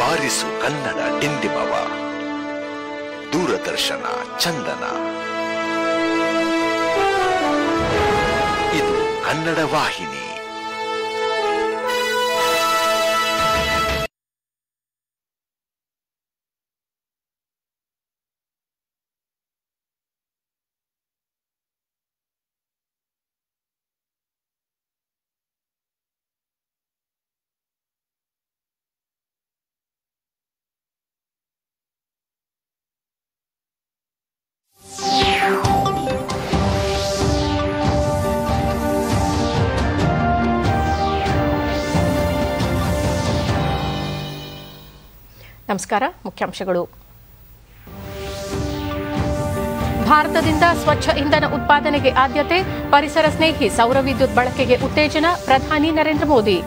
ಬಾರಿಸು ಕನ್ನಡ ಡಿಂಡಿಮವ ದೂರದರ್ಶನ ಚಂದನ ಇದು ಕನ್ನಡ ವಾಹಿನಿ ನಮಸ್ಕಾರ ಮುಖ್ಯಾಂಶಗಳು ಭಾರತದಿಂದ ಸ್ವಚ್ಛ ಇಂಧನ ಉತ್ಪಾದನೆಗೆ ಆದ್ಯತೆ ಪರಿಸರ ಸ್ನೇಹಿ ಸೌರ ವಿದ್ಯುತ್ ಬಳಕೆಗೆ ಉತ್ತೇಜನ ಪ್ರಧಾನಿ ನರೇಂದ್ರ ಮೋದಿ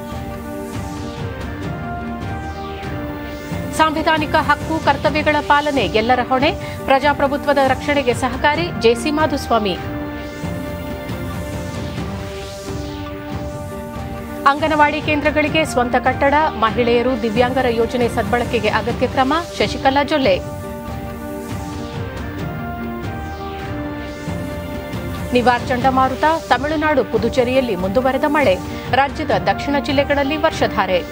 ಸಾಂವಿಧಾನಿಕ ಹಕ್ಕು ಕರ್ತವ್ಯಗಳ ಪಾಲನೆ ಎಲ್ಲರ ಹೊಣೆ ಪ್ರಜಾಪ್ರಭುತ್ವದ ರಕ್ಷಣೆಗೆ ಸಹಕಾರಿ ಜೆಸಿ ಮಾಧುಸ್ವಾಮಿ ಅಂಗನವಾಡಿ ಕೇಂದ್ರಗಳಿಗೆ ಸ್ವಂತ ಕಟ್ಟಡ ಮಹಿಳೆಯರು ದಿವ್ಯಾಂಗರ ಯೋಜನೆ ಸದ್ಬಳಕೆಗೆ ಅಗತ್ಯ ಕ್ರಮ ಶಶಿಕಲಾ ಜೊಲ್ಲೆ ನಿವಾರ್ ಚಂಡಮಾರುತ ತಮಿಳುನಾಡು ಪುದುಚೇರಿಯಲ್ಲಿ ಮುಂದುವರೆದ ಮಳೆ ರಾಜ್ಯದ ದಕ್ಷಿಣ ಜಿಲ್ಲೆಗಳಲ್ಲಿ ವರ್ಷಧಾರೆ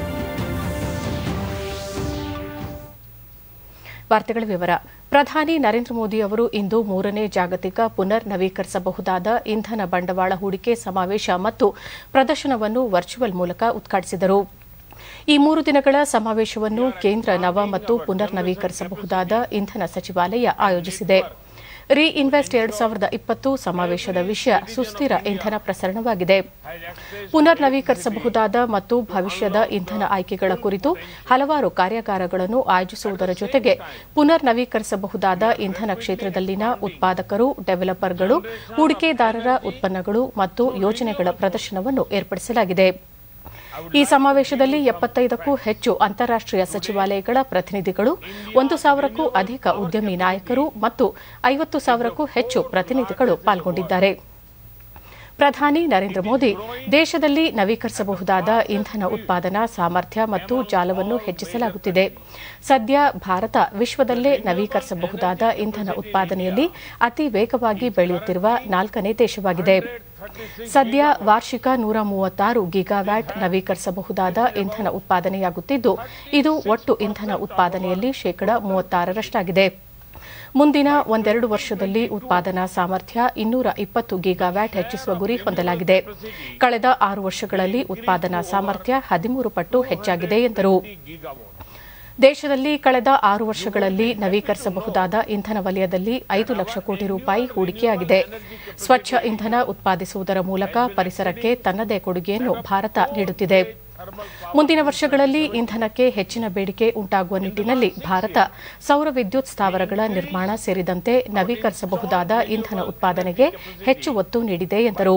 ವಾರ್ತೆಗಳ ವಿವರ ಪ್ರಧಾನಿ ನರೇಂದ್ರ ಮೋದಿ ಅವರು ಇಂದು ಮೂರನೇ ಜಾಗತಿಕ ಪುನರ್ ನವೀಕರಿಸಬಹುದಾದ ಇಂಧನ ಬಂಡವಾಳ ಹೂಡಿಕೆ ಸಮಾವೇಶ ಮತ್ತು ಪ್ರದರ್ಶನವನ್ನು ವರ್ಚುವಲ್ ಮೂಲಕ ಉದ್ಘಾಟಿಸಿದರು ಈ ಮೂರು ದಿನಗಳ ಸಮಾವೇಶವನ್ನು ಕೇಂದ್ರ ನವ ಮತ್ತು ಪುನರ್ ನವೀಕರಿಸಬಹುದಾದ ಇಂಧನ ಸಚಿವಾಲಯ ಆಯೋಜಿಸಿದೆ ರಿ ಇನ್ವೆಸ್ಟ್ ಎರಡು ಸಾವಿರದ ಇಪ್ಪತ್ತು ಸಮಾವೇಶದ ವಿಷಯ ಸುಸ್ಥಿರ ಇಂಧನ ಪ್ರಸರಣವಾಗಿದೆ ಪುನರ್ ನವೀಕರಿಸಬಹುದಾದ ಮತ್ತು ಭವಿಷ್ಯದ ಇಂಧನ ಆಯ್ಕೆಗಳ ಕುರಿತು ಹಲವಾರು ಕಾರ್ಯಾಗಾರಗಳನ್ನು ಆಯೋಜಿಸುವುದರ ಜೊತೆಗೆ ಪುನರ್ ನವೀಕರಿಸಬಹುದಾದ ಇಂಧನ ಕ್ಷೇತ್ರದಲ್ಲಿನ ಉತ್ಪಾದಕರು ಡೆವಲಪರ್ಗಳು ಹೂಡಿಕೆದಾರರ ಉತ್ಪನ್ನಗಳು ಮತ್ತು ಯೋಜನೆಗಳ ಪ್ರದರ್ಶನವನ್ನು ಏರ್ಪಡಿಸಲಾಗಿದೆ ಈ ಸಮಾವೇಶದಲ್ಲಿ ಎಪ್ಪತ್ತೈದಕ್ಕೂ ಹೆಚ್ಚು ಅಂತಾರಾಷ್ಟೀಯ ಸಚಿವಾಲಯಗಳ ಪ್ರತಿನಿಧಿಗಳು ಒಂದು ಸಾವಿರಕ್ಕೂ ಅಧಿಕ ಉದ್ಯಮಿ ನಾಯಕರು ಮತ್ತು ಐವತ್ತು ಸಾವಿರಕ್ಕೂ ಹೆಚ್ಚು ಪ್ರತಿನಿಧಿಗಳು ಪಾಲ್ಗೊಂಡಿದ್ದಾರೆ ಪ್ರಧಾನಿ ನರೇಂದ್ರ ಮೋದಿ ದೇಶದಲ್ಲಿ ನವೀಕರಿಸಬಹುದಾದ ಇಂಧನ ಉತ್ಪಾದನಾ ಸಾಮರ್ಥ್ಯ ಮತ್ತು ಜಾಲವನ್ನು ಹೆಚ್ಚಿಸಲಾಗುತ್ತಿದೆ ಸದ್ಯ ಭಾರತ ವಿಶ್ವದಲ್ಲೇ ನವೀಕರಿಸಬಹುದಾದ ಇಂಧನ ಉತ್ಪಾದನೆಯಲ್ಲಿ ಅತಿ ವೇಗವಾಗಿ ಬೆಳೆಯುತ್ತಿರುವ ನಾಲ್ಕನೇ ದೇಶವಾಗಿದೆ ಸದ್ಯ ವಾರ್ಷಿಕ ನೂರ ಮೂವತ್ತಾರು ಗಿಗಾವ್ಯಾಟ್ ನವೀಕರಿಸಬಹುದಾದ ಇಂಧನ ಉತ್ಪಾದನೆಯಾಗುತ್ತಿದ್ದು ಇದು ಒಟ್ಟು ಇಂಧನ ಉತ್ಪಾದನೆಯಲ್ಲಿ ಶೇಕಡಾ ಮೂವತ್ತಾರರಷ್ಟಾಗಿದೆ ಮುಂದಿನ ಒಂದೆರಡು ವರ್ಷದಲ್ಲಿ ಉತ್ಪಾದನಾ ಸಾಮರ್ಥ್ಯ ಇನ್ನೂರ ಇಪ್ಪತ್ತು ಗಿಗಾವ್ಯಾಟ್ ಹೆಚ್ಚಿಸುವ ಗುರಿ ಹೊಂದಲಾಗಿದೆ ಕಳೆದ ಆರು ವರ್ಷಗಳಲ್ಲಿ ಉತ್ಪಾದನಾ ಸಾಮರ್ಥ್ಯ ಹದಿಮೂರು ಪಟ್ಟು ಹೆಚ್ಚಾಗಿದೆ ಎಂದರು ದೇಶದಲ್ಲಿ ಕಳೆದ ಆರು ವರ್ಷಗಳಲ್ಲಿ ನವೀಕರಿಸಬಹುದಾದ ಇಂಧನ ವಲಯದಲ್ಲಿ ಐದು ಲಕ್ಷ ಕೋಟಿ ರೂಪಾಯಿ ಹೂಡಿಕೆಯಾಗಿದೆ ಸ್ವಚ್ಛ ಇಂಧನ ಉತ್ಪಾದಿಸುವುದರ ಮೂಲಕ ಪರಿಸರಕ್ಕೆ ತನ್ನದೇ ಕೊಡುಗೆಯನ್ನು ಭಾರತ ನೀಡುತ್ತಿದೆ ಮುಂದಿನ ವರ್ಷಗಳಲ್ಲಿ ಇಂಧನಕ್ಕೆ ಹೆಚ್ಚಿನ ಬೇಡಿಕೆ ಉಂಟಾಗುವ ನಿಟ್ಟಿನಲ್ಲಿ ಭಾರತ ಸೌರ ವಿದ್ಯುತ್ ಸ್ಥಾವರಗಳ ನಿರ್ಮಾಣ ಸೇರಿದಂತೆ ನವೀಕರಿಸಬಹುದಾದ ಇಂಧನ ಉತ್ಪಾದನೆಗೆ ಹೆಚ್ಚು ಒತ್ತು ನೀಡಿದೆ ಎಂದರು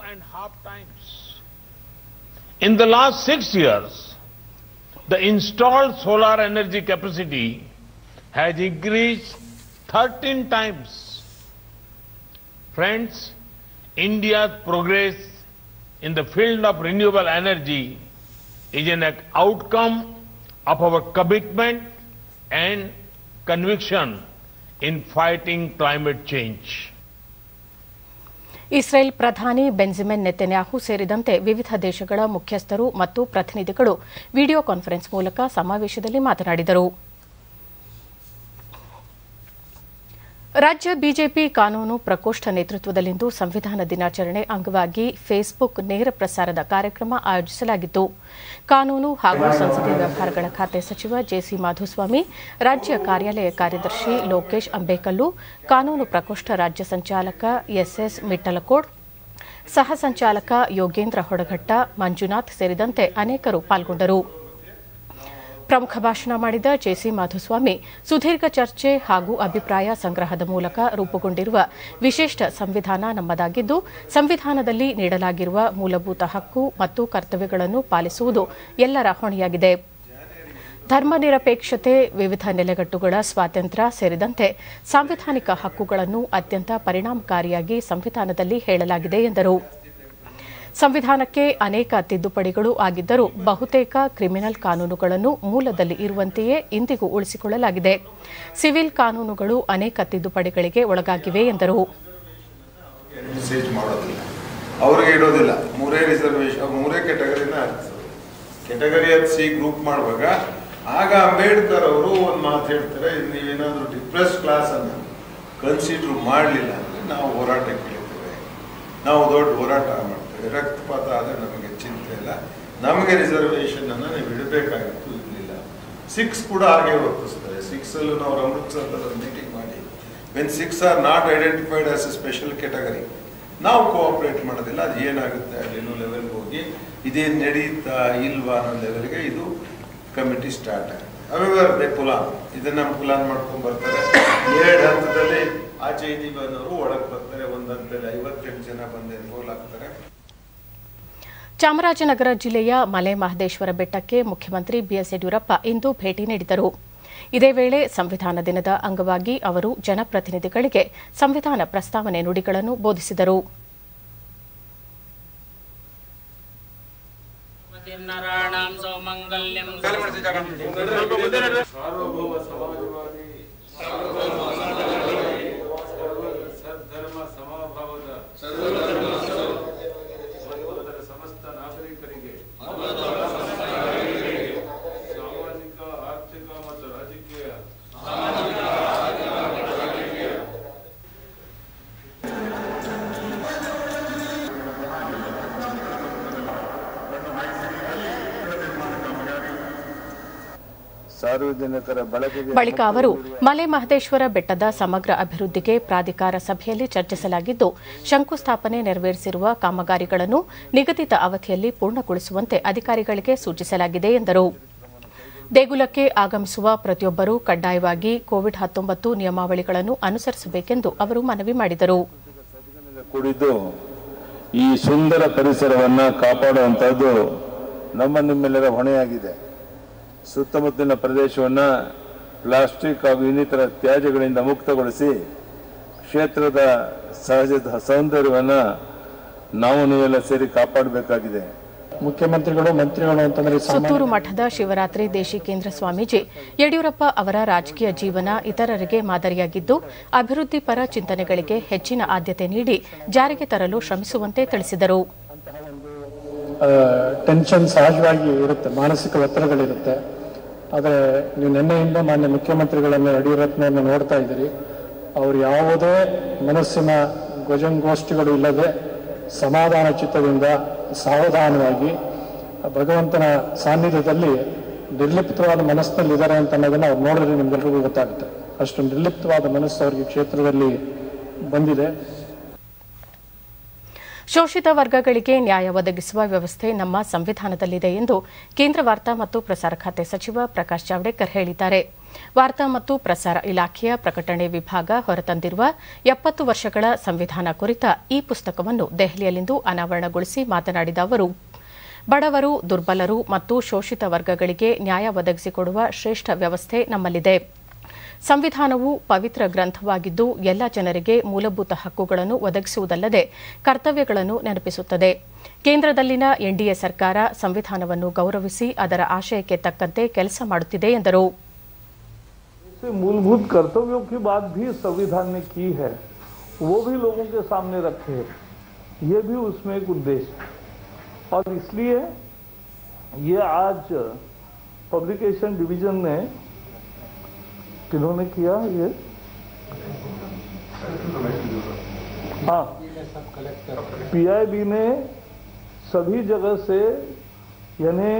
In the last six years, the installed solar energy capacity has increased 13 times. Friends, India's progress in the field of renewable energy is an outcome of our commitment and conviction in fighting climate change. Israel ಪ್ರಧಾನಿ Benjamin ನೆತೆನ್ಯಾಹು ಸೇರಿದಂತೆ ವಿವಿಧ ದೇಶಗಳ ಮುಖ್ಯಸ್ಥರು ಮತ್ತು ಪ್ರತಿನಿಧಿಗಳು video conference ಮೂಲಕ ಸಮಾವೇಶದಲ್ಲಿ ಮಾತನಾಡಿದರು ರಾಜ್ಯ ಬಿಜೆಪಿ ಕಾನೂನು ಪ್ರಕೋಷ್ಠ ನೇತೃತ್ವದಲ್ಲಿಂದು ಸಂವಿಧಾನ ದಿನಾಚರಣೆ ಅಂಗವಾಗಿ ಫೇಸ್ಬುಕ್ ನೇರ ಪ್ರಸಾರದ ಕಾರ್ಯಕ್ರಮ ಆಯೋಜಿಸಲಾಗಿತ್ತು ಕಾನೂನು ಹಾಗೂ ಸಂಸದೀಯ ವ್ಯವಹಾರಗಳ ಖಾತೆ ಸಚಿವ ಜೆಸಿ ಮಾಧುಸ್ವಾಮಿ ರಾಜ್ಯ ಕಾರ್ಯಾಲಯ ಕಾರ್ಯದರ್ಶಿ ಲೋಕೇಶ್ ಅಂಬೇಕಲ್ಲು ಕಾನೂನು ಪ್ರಕೋಷ್ಠ ರಾಜ್ಯ ಸಂಚಾಲಕ ಎಸ್ಎಸ್ ಮಿಟ್ಟಲಕೋಡ್ ಸಹ ಸಂಚಾಲಕ ಯೋಗೇಂದ್ರ ಹೊಡಘಟ್ಟ ಮಂಜುನಾಥ್ ಸೇರಿದಂತೆ ಅನೇಕರು ಪಾಲ್ಗೊಂಡರು ಪ್ರಮುಖ ಭಾಷಣ ಮಾಡಿದ ಜೆಸಿ ಮಾಧುಸ್ವಾಮಿ ಸುದೀರ್ಘ ಚರ್ಚೆ ಹಾಗೂ ಅಭಿಪ್ರಾಯ ಸಂಗ್ರಹದ ಮೂಲಕ ರೂಪುಗೊಂಡಿರುವ ವಿಶಿಷ್ಟ ಸಂವಿಧಾನ ನಮ್ಮದಾಗಿದ್ದು ಸಂವಿಧಾನದಲ್ಲಿ ನೀಡಲಾಗಿರುವ ಮೂಲಭೂತ ಹಕ್ಕು ಮತ್ತು ಕರ್ತವ್ಯಗಳನ್ನು ಪಾಲಿಸುವುದು ಎಲ್ಲರ ಹೊಣೆಯಾಗಿದೆ ಧರ್ಮನಿರಪೇಕ್ಷತೆ ವಿವಿಧ ನೆಲೆಗಟ್ಟುಗಳ ಸ್ವಾತಂತ್ರ್ಯ ಸೇರಿದಂತೆ ಸಾಂವಿಧಾನಿಕ ಹಕ್ಕುಗಳನ್ನು ಅತ್ಯಂತ ಪರಿಣಾಮಕಾರಿಯಾಗಿ ಸಂವಿಧಾನದಲ್ಲಿ ಹೇಳಲಾಗಿದೆ ಎಂದರು ಸಂವಿಧಾನಕ್ಕೆ ಅನೇಕ ತಿದ್ದುಪಡಿಗಳು ಆಗಿದ್ದರೂ ಬಹುತೇಕ ಕ್ರಿಮಿನಲ್ ಕಾನೂನುಗಳನ್ನು ಮೂಲದಲ್ಲಿ ಇರುವಂತೆಯೇ ಇಂದಿಗೂ ಉಳಿಸಿಕೊಳ್ಳಲಾಗಿದೆ ಸಿವಿಲ್ ಕಾನೂನುಗಳು ಅನೇಕ ತಿದ್ದುಪಡಿಗಳಿಗೆ ಒಳಗಾಗಿವೆ ಎಂದರು ಮೆಸೇಜ್ ಮಾಡೋದಿಲ್ಲ ಅವ್ರಿಗೆ ಇಡೋದಿಲ್ಲ ಮೂರೇ ರಿಸರ್ವೇಶನ್ ಮೂರೇ ಕೆಟಗರಿನ ಕೆಟಗರಿ ಅದು ಸಿ ಗ್ರೂಪ್ ಮಾಡುವಾಗ ಆಗ ಅಂಬೇಡ್ಕರ್ ಅವರು ಒಂದು ಮಾತು ಹೇಳ್ತಾರೆ ನೀವೇನಾದ್ರೂ ಡಿಪ್ರೆಸ್ ಕ್ಲಾಸ್ ಅನ್ನು ಕನ್ಸಿಡರ್ ಮಾಡಲಿಲ್ಲ ಅಂದ್ರೆ ನಾವು ಹೋರಾಟಕ್ಕೆ ಇಳಿತೇವೆ ನಾವು ದೊಡ್ಡ ಹೋರಾಟ ಮಾಡ್ತೇವೆ ರಕ್ತಪಾತ ಆದರೆ ನಮಗೆ ಚಿಂತೆ ಇಲ್ಲ ನಮಗೆ ರಿಸರ್ವೇಶನ್ ಅನ್ನು ನೀವು ಇಡಬೇಕಾಗಿತ್ತು ಇರಲಿಲ್ಲ ಸಿಕ್ಸ್ ಕೂಡ ಹಾಗೆ ವರ್ತಿಸ್ತಾರೆ ಸಿಕ್ಸ್ ಅಲ್ಲೂ ನಾವು ಅಮೃತ್ಸರದಲ್ಲಿ ಒಂದು ಮೀಟಿಂಗ್ ಮಾಡಿ when six are not identified as a special category ನಾವು ಕೋಆಪರೇಟ್ ಮಾಡೋದಿಲ್ಲ ಅದು ಏನಾಗುತ್ತೆ ಅಲ್ಲೇನೋ ಲೆವೆಲ್ಗೆ ಹೋಗಿ ಇದೇನು ನಡೀತಾ ಇಲ್ವಾ ಅನ್ನೋ ಲೆವೆಲ್ಗೆ ಇದು ಕಮಿಟಿ ಸ್ಟಾರ್ಟ್ ಆಗುತ್ತೆ ಅವೆವರ್ ದೇ ಪುಲಾನ್ ಇದನ್ನ ಪುಲಾನ್ ಮಾಡ್ಕೊಂಡ್ ಬರ್ತಾರೆ ಎರಡು ಹಂತದಲ್ಲಿ ಆಚೆ ಇದೀವಿ ಅನ್ನೋರು ಒಳಗೆ ಬರ್ತಾರೆ ಒಂದು ಹಂತದಲ್ಲಿ ಐವತ್ತೆಂಟು ಜನ ಬಂದು ಎನ್ರೋಲ್ ಆಗ್ತಾರೆ ಚಾಮರಾಜನಗರ ಜಿಲ್ಲೆಯ ಮಲೆ ಮಹದೇಶ್ವರ ಬೆಟ್ಟಕ್ಕೆ ಮುಖ್ಯಮಂತ್ರಿ ಬಿಎಸ್ ಯಡಿಯೂರಪ್ಪ ಇಂದು ಭೇಟಿ ನೀಡಿದರು ಇದೇ ವೇಳೆ ಸಂವಿಧಾನ ದಿನದ ಅಂಗವಾಗಿ ಅವರು ಜನಪ್ರತಿನಿಧಿಗಳಿಗೆ ಸಂವಿಧಾನ ಪ್ರಸ್ತಾವನೆ ನುಡಿಗಳನ್ನು ಬೋಧಿಸಿದರು ನರಾಣಾಂ ಸೌಮಂಗಲ್ಯಂ ಸಾರ್ವಭೌಮ ಸಮಾಜವಾದಿ ಸದ್ಧರ್ಮ ಸಮಭಾವದ ಮತ್ತು ಅದರ ಸಮಸ್ತ ನಾಗರಿಕರಿಗೆ ಸಾಮಾಜಿಕ ಆರ್ಥಿಕ ಮತ್ತು ರಾಜಕೀಯ ಸಾರ್ವಜನಿಕರ ಬಳಕೆಗೆ ಬಳಿಕ ಅವರು ಮಲೆ ಮಹದೇಶ್ವರ ಬೆಟ್ಟದ ಸಮಗ್ರ ಅಭಿವೃದ್ಧಿಗೆ ಪ್ರಾಧಿಕಾರ ಸಭೆಯಲ್ಲಿ ಚರ್ಚಿಸಲಾಗಿದ್ದು ಶಂಕುಸ್ಥಾಪನೆ ನೆರವೇರಿಸಿರುವ ಕಾಮಗಾರಿಗಳನ್ನು ನಿಗದಿತ ಅವಧಿಯಲ್ಲಿ ಪೂರ್ಣಗೊಳಿಸುವಂತೆ ಅಧಿಕಾರಿಗಳಿಗೆ ಸೂಚಿಸಲಾಗಿದೆ ಎಂದರು ದೇಗುಲಕ್ಕೆ ಆಗಮಿಸುವ ಪ್ರತಿಯೊಬ್ಬರೂ ಕಡ್ಡಾಯವಾಗಿ ಕೋವಿಡ್ ಹತ್ತೊಂಬತ್ತು ನಿಯಮಾವಳಿಗಳನ್ನು ಅನುಸರಿಸಬೇಕೆಂದು ಅವರು ಮನವಿ ಮಾಡಿದರು ಕೂಡಿದ್ದು ಈ ಸುಂದರ ಪರಿಸರವನ್ನ ಕಾಪಾಡುವಂತಹದ್ದು ನಮ್ಮ ನಿಮ್ಮೆಲ್ಲರ ಹೊಣೆಯಾಗಿದೆ ಸುತ್ತಮುತ್ತಲಿನ ಪ್ರದೇಶವನ್ನ ಪ್ಲಾಸ್ಟಿಕ್ ಹಾಗೂ ಇನ್ನಿತರ ತ್ಯಾಜ್ಯಗಳಿಂದ ಮುಕ್ತಗೊಳಿಸಿ ಕ್ಷೇತ್ರದ ಸಹಜ ಸೌಂದರ್ಯವನ್ನ ನಾವು ನೀವೆಲ್ಲ ಸೇರಿ ಕಾಪಾಡಬೇಕಾಗಿದೆ ಮುಖ್ಯಮಂತ್ರಿಗಳು ಮಂತ್ರಿಗಳು ಅಂತಂದ್ರೆ ಸುತ್ತೂರು ಮಠದ ಶಿವರಾತ್ರಿ ದೇಶಿಕೇಂದ್ರ ಸ್ವಾಮೀಜಿ ಯಡಿಯೂರಪ್ಪ ಅವರ ರಾಜಕೀಯ ಜೀವನ ಇತರರಿಗೆ ಮಾದರಿಯಾಗಿದ್ದು ಅಭಿವೃದ್ಧಿ ಪರ ಚಿಂತನೆಗಳಿಗೆ ಹೆಚ್ಚಿನ ಆದ್ಯತೆ ನೀಡಿ ಜಾರಿಗೆ ತರಲು ಶ್ರಮಿಸುವಂತೆ ತಿಳಿಸಿದರು ಟೆನ್ಷನ್ ಸಹಜವಾಗಿ ಇರುತ್ತೆ ಮಾನಸಿಕ ಒತ್ತಡಗಳಿರುತ್ತೆ ಆದರೆ ನೀವು ನಿನ್ನೆಯಿಂದ ಮಾನ್ಯ ಮುಖ್ಯಮಂತ್ರಿಗಳನ್ನು ಯಡಿಯೂರಪ್ಪನವ್ರನ್ನ ನೋಡ್ತಾ ಇದ್ದೀರಿ ಅವರು ಯಾವುದೇ ಮನಸ್ಸಿನ ಗೋಷ್ಠಿಗಳು ಇಲ್ಲದೆ ಸಮಾಧಾನ ಚಿತ್ತದಿಂದ ಸಾವಧಾನವಾಗಿ ಭಗವಂತನ ಸಾನ್ನಿಧ್ಯದಲ್ಲಿ ನಿರ್ಲಿಪ್ತವಾದ ಮನಸ್ಸಿನಲ್ಲಿದ್ದಾರೆ ಅಂತ ಅನ್ನೋದನ್ನ ಅವ್ರು ನೋಡಿದ್ರೆ ನಿಮ್ಗೆಲ್ರಿಗೂ ಗೊತ್ತಾಗುತ್ತೆ ಅಷ್ಟು ನಿರ್ಲಿಪ್ತವಾದ ಮನಸ್ಸು ಅವರಿಗೆ ಕ್ಷೇತ್ರದಲ್ಲಿ ಬಂದಿದೆ ಶೋಷಿತ ವರ್ಗಗಳಿಗೆ ನ್ಯಾಯ ಒದಗಿಸುವ ವ್ಯವಸ್ಥೆ ನಮ್ಮ ಸಂವಿಧಾನದಲ್ಲಿದೆ ಎಂದು ಕೇಂದ್ರ ವಾರ್ತಾ ಮತ್ತು ಪ್ರಸಾರ ಖಾತೆ ಸಚಿವ ಪ್ರಕಾಶ್ ಜಾವಡೇಕರ್ ಹೇಳಿದ್ದಾರೆ ವಾರ್ತಾ ಮತ್ತು ಪ್ರಸಾರ ಇಲಾಖೆಯ ಪ್ರಕಟಣೆ ವಿಭಾಗ ಹೊರತಂದಿರುವ ಎಪ್ಪತ್ತು ವರ್ಷಗಳ ಸಂವಿಧಾನ ಕುರಿತ ಈ ಪುಸ್ತಕವನ್ನು ದೆಹಲಿಯಲ್ಲಿಂದು ಅನಾವರಣಗೊಳಿಸಿ ಮಾತನಾಡಿದ ಅವರು ಬಡವರು ದುರ್ಬಲರು ಮತ್ತು ಶೋಷಿತ ವರ್ಗಗಳಿಗೆ ನ್ಯಾಯ ಒದಗಿಸಿಕೊಡುವ ಶ್ರೇಷ್ಠ ವ್ಯವಸ್ಥೆ ನಮ್ಮಲ್ಲಿದೆ ಸಂವಿಧಾನವು ಪವಿತ್ರ ಗ್ರಂಥವಾಗಿದ್ದು ಎಲ್ಲ ಜನರಿಗೆ ಮೂಲಭೂತ ಹಕ್ಕುಗಳನ್ನು ಒದಗಿಸುವುದಲ್ಲದೆ ಕರ್ತವ್ಯಗಳನ್ನು ನೆನಪಿಸುತ್ತದೆ ಕೇಂದ್ರದಲ್ಲಿನ ಎನ್ಡಿಎ ಸರ್ಕಾರ ಸಂವಿಧಾನವನ್ನು ಗೌರವಿಸಿ ಅದರ ಆಶಯಕ್ಕೆ ತಕ್ಕಂತೆ ಕೆಲಸ ಮಾಡುತ್ತಿದೆ ಎಂದರು से मूलभूत कर्तव्यों की बात भी संविधान ने की है वो भी लोगों के सामने रखे हैं ये भी उसमें एक उद्देश्य है और इसलिए ये आज पब्लिकेशन डिवीजन ने किन्होंने किया ये हाँ पीआईबी ने सभी जगह से यानी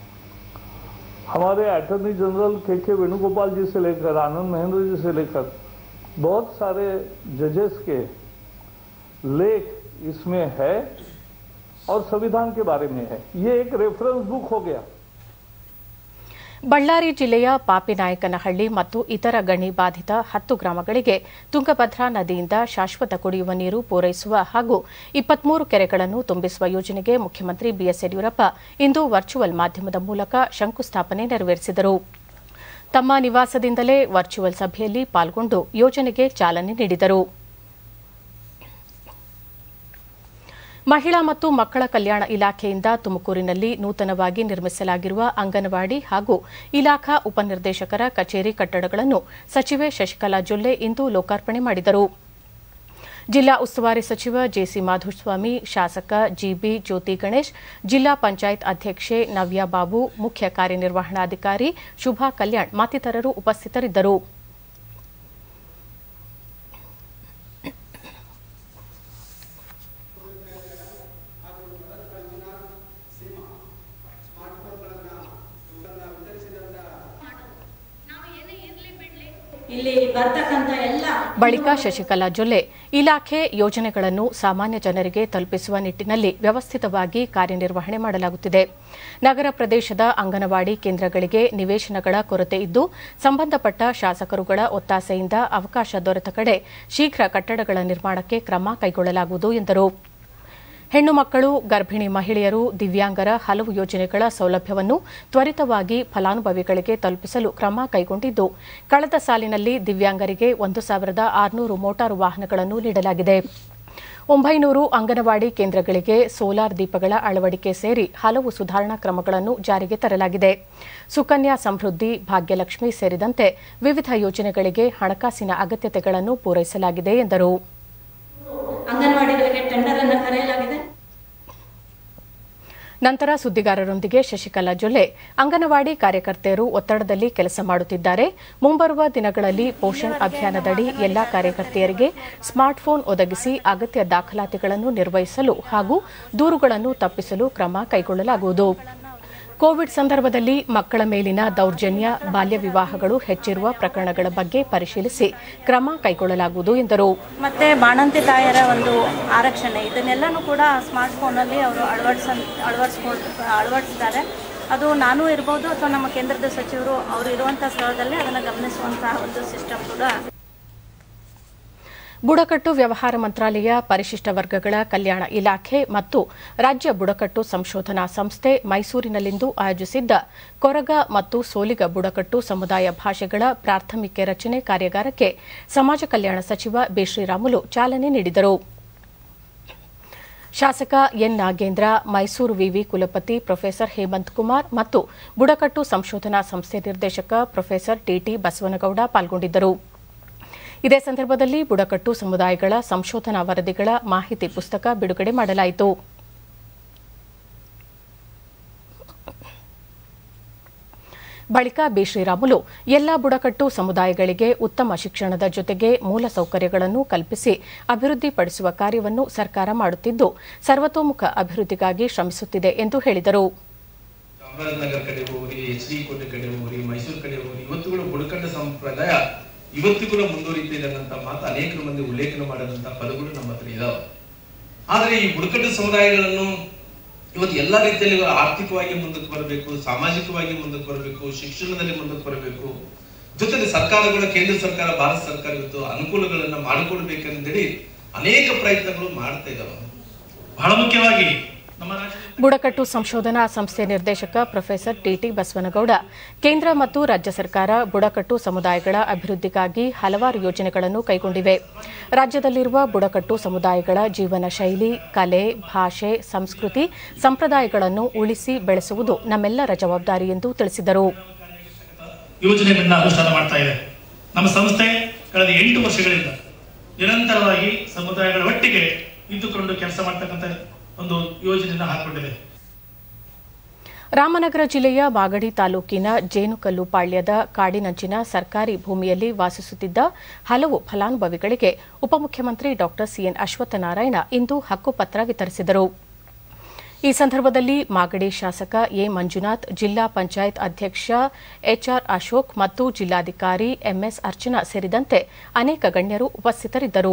हमारे अटॉर्नी जनरल के के वेणुगोपाल जी से लेकर आनंद महेंद्र जी से लेकर बहुत सारे जजेस के लेख इसमें है और संविधान के बारे में है ये एक रेफरेंस बुक हो गया ಬಳ್ಳಾರಿ ಜಿಲ್ಲೆಯ ಪಾಪಿನಾಯಕನಹಳ್ಳಿ ಮತ್ತು ಇತರ ಗಣಿ ಬಾಧಿತ ಹತ್ತು ಗ್ರಾಮಗಳಿಗೆ ತುಂಗಭದ್ರಾ ನದಿಯಿಂದ ಶಾಶ್ವತ ಕುಡಿಯುವ ನೀರು ಪೂರೈಸುವ ಹಾಗೂ ಇಪ್ಪತ್ಮೂರು ಕೆರೆಗಳನ್ನು ತುಂಬಿಸುವ ಯೋಜನೆಗೆ ಮುಖ್ಯಮಂತ್ರಿ ಬಿಎಸ್ ಯಡಿಯೂರಪ್ಪ ಇಂದು ವರ್ಚುವಲ್ ಮಾಧ್ಯಮದ ಮೂಲಕ ಶಂಕುಸ್ಥಾಪನೆ ನೆರವೇರಿಸಿದರು ತಮ್ಮ ನಿವಾಸದಿಂದಲೇ ವರ್ಚುವಲ್ ಸಭೆಯಲ್ಲಿ ಪಾಲ್ಗೊಂಡು ಯೋಜನೆಗೆ ಚಾಲನೆ ನೀಡಿದರು ಮಹಿಳಾ ಮತ್ತು ಮಕ್ಕಳ ಕಲ್ಯಾಣ ಇಲಾಖೆಯಿಂದ ತುಮಕೂರಿನಲ್ಲಿ ನೂತನವಾಗಿ ನಿರ್ಮಿಸಲಾಗಿರುವ ಅಂಗನವಾಡಿ ಹಾಗೂ ಇಲಾಖಾ ಉಪನಿರ್ದೇಶಕರ ಕಚೇರಿ ಕಟ್ಟಡಗಳನ್ನು ಸಚಿವೆ ಶಶಿಕಲಾ ಜೊಲ್ಲೆ ಇಂದು ಲೋಕಾರ್ಪಣೆ ಮಾಡಿದರು ಜಿಲ್ಲಾ ಉಸ್ತುವಾರಿ ಸಚಿವ ಜೆಸಿ ಮಾಧುಸ್ವಾಮಿ ಶಾಸಕ ಜಿಬಿ ಜ್ಯೋತಿ ಗಣೇಶ್ ಜಿಲ್ಲಾ ಪಂಚಾಯತ್ ಅಧ್ಯಕ್ಷೆ ನವ್ಯಾ ಬಾಬು ಮುಖ್ಯ ಕಾರ್ಯನಿರ್ವಹಣಾಧಿಕಾರಿ ಶುಭಾ ಕಲ್ಯಾಣ್ ಮತ್ತಿತರರು ಉಪಸ್ಥಿತರಿದ್ದರು ಇಲ್ಲಿ ಬರ್ತಕ್ಕಂಥ ಎಲ್ಲ ಬಳಿಕ ಶಶಿಕಲಾ ಜೊಲ್ಲೆ ಇಲಾಖೆ ಯೋಜನೆಗಳನ್ನು ಸಾಮಾನ್ಯ ಜನರಿಗೆ ತಲುಪಿಸುವ ನಿಟ್ಟಿನಲ್ಲಿ ವ್ಯವಸ್ಥಿತವಾಗಿ ಕಾರ್ಯನಿರ್ವಹಣೆ ಮಾಡಲಾಗುತ್ತಿದೆ ನಗರ ಪ್ರದೇಶದ ಅಂಗನವಾಡಿ ಕೇಂದ್ರಗಳಿಗೆ ನಿವೇಶನಗಳ ಕೊರತೆ ಇದ್ದು ಸಂಬಂಧಪಟ್ಟ ಶಾಸಕರುಗಳ ಒತ್ತಾಸೆಯಿಂದ ಅವಕಾಶ ದೊರೆತ ಕಡೆ ಶೀಘ್ರ ಕಟ್ಟಡಗಳ ನಿರ್ಮಾಣಕ್ಕೆ ಕ್ರಮ ಕೈಗೊಳ್ಳಲಾಗುವುದು ಎಂದರು ಹೆಣ್ಣು ಮಕ್ಕಳು ಗರ್ಭಿಣಿ ಮಹಿಳೆಯರು ದಿವ್ಯಾಂಗರ ಹಲವು ಯೋಜನೆಗಳ ಸೌಲಭ್ಯವನ್ನು ತ್ವರಿತವಾಗಿ ಫಲಾನುಭವಿಗಳಿಗೆ ತಲುಪಿಸಲು ಕ್ರಮ ಕೈಗೊಂಡಿದ್ದು ಕಳೆದ ಸಾಲಿನಲ್ಲಿ ದಿವ್ಯಾಂಗರಿಗೆ ಒಂದು ಸಾವಿರದ ಆರುನೂರು ಮೋಟಾರು ವಾಹನಗಳನ್ನು ನೀಡಲಾಗಿದೆ ಒಂಬೈನೂರು ಅಂಗನವಾಡಿ ಕೇಂದ್ರಗಳಿಗೆ ಸೋಲಾರ್ ದೀಪಗಳ ಅಳವಡಿಕೆ ಸೇರಿ ಹಲವು ಸುಧಾರಣಾ ಕ್ರಮಗಳನ್ನು ಜಾರಿಗೆ ತರಲಾಗಿದೆ ಸುಕನ್ಯಾ ಸಮೃದ್ಧಿ ಭಾಗ್ಯಲಕ್ಷ್ಮಿ ಸೇರಿದಂತೆ ವಿವಿಧ ಯೋಜನೆಗಳಿಗೆ ಹಣಕಾಸಿನ ಅಗತ್ಯತೆಗಳನ್ನು ಪೂರೈಸಲಾಗಿದೆ ಎಂದರು ಅಂಗನವಾಡಿಗಳಿಗೆ ಟೆಂಡರ್ ಅನ್ನು ಕರೆಯಲಾಗಿದೆ ನಂತರ ಸುದ್ದಿಗಾರರೊಂದಿಗೆ ಶಶಿಕಲಾ ಜೊಲ್ಲೆ ಅಂಗನವಾಡಿ ಕಾರ್ಯಕರ್ತೆಯರು ಒತ್ತಡದಲ್ಲಿ ಕೆಲಸ ಮಾಡುತ್ತಿದ್ದಾರೆ ಮುಂಬರುವ ದಿನಗಳಲ್ಲಿ ಪೋಷಣ್ ಅಭಿಯಾನದಡಿ ಎಲ್ಲಾ ಕಾರ್ಯಕರ್ತೆಯರಿಗೆ ಸ್ಮಾರ್ಟ್ಫೋನ್ ಒದಗಿಸಿ ಅಗತ್ಯ ದಾಖಲಾತಿಗಳನ್ನು ನಿರ್ವಹಿಸಲು ಹಾಗೂ ದೂರುಗಳನ್ನು ತಪ್ಪಿಸಲು ಕ್ರಮ ಕೈಗೊಳ್ಳಲಾಗುವುದು ಕೋವಿಡ್ ಸಂದರ್ಭದಲ್ಲಿ ಮಕ್ಕಳ ಮೇಲಿನ ದೌರ್ಜನ್ಯ ಬಾಲ್ಯ ವಿವಾಹಗಳು ಹೆಚ್ಚಿರುವ ಪ್ರಕರಣಗಳ ಬಗ್ಗೆ ಪರಿಶೀಲಿಸಿ ಕ್ರಮ ಕೈಗೊಳ್ಳಲಾಗುವುದು ಎಂದರು ಮತ್ತೆ ಬಾಣಂತಿ ತಾಯರ ಒಂದು ಆರಕ್ಷಣೆ ಇದನ್ನೆಲ್ಲನೂ ಕೂಡ ಸ್ಮಾರ್ಟ್ ಫೋನಲ್ಲಿ ಅವರು ಅಳವಡಿಸ ಅಳವಡಿಸ್ಕೊಳ್ ಅಳವಡಿಸ್ತಾರೆ ಅದು ನಾನು ಇರ್ಬೋದು ಅಥವಾ ನಮ್ಮ ಕೇಂದ್ರದ ಸಚಿವರು ಅವರು ಇರುವಂಥ ಸ್ಥಳದಲ್ಲಿ ಅದನ್ನು ಗಮನಿಸುವಂತಹ ಒಂದು ಸಿಸ್ಟಮ್ ಕೂಡ ಬುಡಕಟ್ಟು ವ್ಯವಹಾರ ಮಂತ್ರಾಲಯ ಪರಿಶಿಷ್ಟ ವರ್ಗಗಳ ಕಲ್ಯಾಣ ಇಲಾಖೆ ಮತ್ತು ರಾಜ್ಯ ಬುಡಕಟ್ಟು ಸಂಶೋಧನಾ ಸಂಸ್ಥೆ ಮೈಸೂರಿನಲ್ಲಿಂದು ಆಯೋಜಿಸಿದ್ದ ಕೊರಗ ಮತ್ತು ಸೋಲಿಗ ಬುಡಕಟ್ಟು ಸಮುದಾಯ ಭಾಷೆಗಳ ಪ್ರಾಥಮಿಕ ರಚನೆ ಕಾರ್ಯಾಗಾರಕ್ಕೆ ಸಮಾಜ ಕಲ್ಯಾಣ ಸಚಿವ ಬಿ ಶ್ರೀರಾಮುಲು ಚಾಲನೆ ನೀಡಿದರು ಶಾಸಕ ಎನ್ ನಾಗೇಂದ್ರ ಮೈಸೂರು ವಿವಿ ಕುಲಪತಿ ಪ್ರೊಫೆಸರ್ ಹೇಮಂತ್ ಕುಮಾರ್ ಮತ್ತು ಬುಡಕಟ್ಟು ಸಂಶೋಧನಾ ಸಂಸ್ಥೆ ನಿರ್ದೇಶಕ ಪ್ರೊಫೆಸರ್ ಟಿಟಿ ಬಸವನಗೌಡ ಪಾಲ್ಗೊಂಡಿದ್ದರು ಇದೇ ಸಂದರ್ಭದಲ್ಲಿ ಬುಡಕಟ್ಟು ಸಮುದಾಯಗಳ ಸಂಶೋಧನಾ ವರದಿಗಳ ಮಾಹಿತಿ ಪುಸ್ತಕ ಬಿಡುಗಡೆ ಮಾಡಲಾಯಿತು ಬಳಿಕ ಬಿ ಶ್ರೀರಾಮುಲು ಎಲ್ಲಾ ಬುಡಕಟ್ಟು ಸಮುದಾಯಗಳಿಗೆ ಉತ್ತಮ ಶಿಕ್ಷಣದ ಜೊತೆಗೆ ಮೂಲಸೌಕರ್ಯಗಳನ್ನು ಕಲ್ಪಿಸಿ ಅಭಿವೃದ್ಧಿಪಡಿಸುವ ಕಾರ್ಯವನ್ನು ಸರ್ಕಾರ ಮಾಡುತ್ತಿದ್ದು ಸರ್ವತೋಮುಖ ಅಭಿವೃದ್ಧಿಗಾಗಿ ಶ್ರಮಿಸುತ್ತಿದೆ ಎಂದು ಹೇಳಿದರು ಚಾಮರಾಜನಗರ ಕಡೆ ಹೋಗ್ರಿ ಎಚ್ ಡಿ ಕೋಟೆ ಕಡೆ ಹೋಗ್ರಿ ಮೈಸೂರು ಕಡೆ ಹೋಗ್ರಿ ಇವತ್ತು ಕೂಡ ಬುಡಕಟ್ಟು ಸಂಪ್ರದಾಯ ಇವತ್ತು ಕೂಡ ಮುಂದುವರಿತಿದೆ ಅನ್ನಂತ ಮಾತು ಅನೇಕರು ಮಂದಿ ಉಲ್ಲೇಖನ ಮಾಡಿದಂತ ಪದಗಳು ನಮ್ಮ ಹತ್ರ ಇದಾವೆ ಆದ್ರೆ ಈ ಬುಡಕಟ್ಟು ಸಮುದಾಯಗಳನ್ನು ಇವತ್ತು ಎಲ್ಲಾ ರೀತಿಯಲ್ಲಿ ಆರ್ಥಿಕವಾಗಿ ಮುಂದಕ್ಕೆ ಬರಬೇಕು ಸಾಮಾಜಿಕವಾಗಿ ಮುಂದಕ್ಕೆ ಬರಬೇಕು ಶಿಕ್ಷಣದಲ್ಲಿ ಮುಂದಕ್ಕೆ ಬರಬೇಕು ಜೊತೆಗೆ ಸರ್ಕಾರಗಳು ಕೇಂದ್ರ ಸರ್ಕಾರ ಭಾರತ ಸರ್ಕಾರ ಇವತ್ತು ಅನುಕೂಲಗಳನ್ನ ಮಾಡಿಕೊಡ್ಬೇಕಂತೇಳಿ ಅನೇಕ ಪ್ರಯತ್ನಗಳು ಮಾಡ್ತಾ ಇದಾವೆ ಬಹಳ ಮುಖ್ಯವಾಗಿ ನಮ್ಮ ರಾಜ್ಯ ಬುಡಕಟ್ಟು ಸಂಶೋಧನಾ ಸಂಸ್ಥೆ ನಿರ್ದೇಶಕ ಪ್ರೊಫೆಸರ್ ಟಿಟಿ ಬಸವನಗೌಡ ಕೇಂದ್ರ ಮತ್ತು ರಾಜ್ಯ ಸರ್ಕಾರ ಬುಡಕಟ್ಟು ಸಮುದಾಯಗಳ ಅಭಿವೃದ್ಧಿಗಾಗಿ ಹಲವಾರು ಯೋಜನೆಗಳನ್ನು ಕೈಗೊಂಡಿವೆ ರಾಜ್ಯದಲ್ಲಿರುವ ಬುಡಕಟ್ಟು ಸಮುದಾಯಗಳ ಜೀವನ ಶೈಲಿ ಕಲೆ ಭಾಷೆ ಸಂಸ್ಕೃತಿ ಸಂಪ್ರದಾಯಗಳನ್ನು ಉಳಿಸಿ ಬೆಳೆಸುವುದು ನಮ್ಮೆಲ್ಲರ ಜವಾಬ್ದಾರಿ ಎಂದು ತಿಳಿಸಿದರು ಯೋಜನೆಗಳನ್ನ ಅನುಷ್ಠಾನ ಮಾಡ್ತಾ ಇದೆ ನಮ್ಮ ಸಂಸ್ಥೆ ಕಳೆದ ಎಂಟು ವರ್ಷಗಳಿಂದ ನಿರಂತರವಾಗಿ ಸಮುದಾಯಗಳ ಒಟ್ಟಿಗೆ ಇದ್ದುಕೊಂಡು ಕೆಲಸ ಮಾಡ್ತಕ್ಕಂಥ ಒಂದು ಯೋಜನೆಯನ್ನು ಹಾಕೊಂಡಿದೆ ರಾಮನಗರ ಜಿಲ್ಲೆಯ ಮಾಗಡಿ ತಾಲೂಕಿನ ಜೇನುಕಲ್ಲು ಪಾಳ್ಯದ ಕಾಡಿನಂಚಿನ ಸರ್ಕಾರಿ ಭೂಮಿಯಲ್ಲಿ ವಾಸಿಸುತ್ತಿದ್ದ ಹಲವು ಫಲಾನುಭವಿಗಳಿಗೆ ಉಪಮುಖ್ಯಮಂತ್ರಿ ಡಾ ಸಿಎನ್ ಅಶ್ವತ್ಥನಾರಾಯಣ ಇಂದು ಹಕ್ಕುಪತ್ರ ವಿತರಿಸಿದರು ಈ ಸಂದರ್ಭದಲ್ಲಿ ಮಾಗಡಿ ಶಾಸಕ ಎ ಮಂಜುನಾಥ್ ಜಿಲ್ಲಾ ಪಂಚಾಯತ್ ಅಧ್ಯಕ್ಷ ಎಚ್ಆರ್ ಅಶೋಕ್ ಮತ್ತು ಜಿಲ್ಲಾಧಿಕಾರಿ ಎಂಎಸ್ ಅರ್ಚನಾ ಸೇರಿದಂತೆ ಅನೇಕ ಗಣ್ಯರು ಉಪಸ್ಥಿತರಿದ್ದರು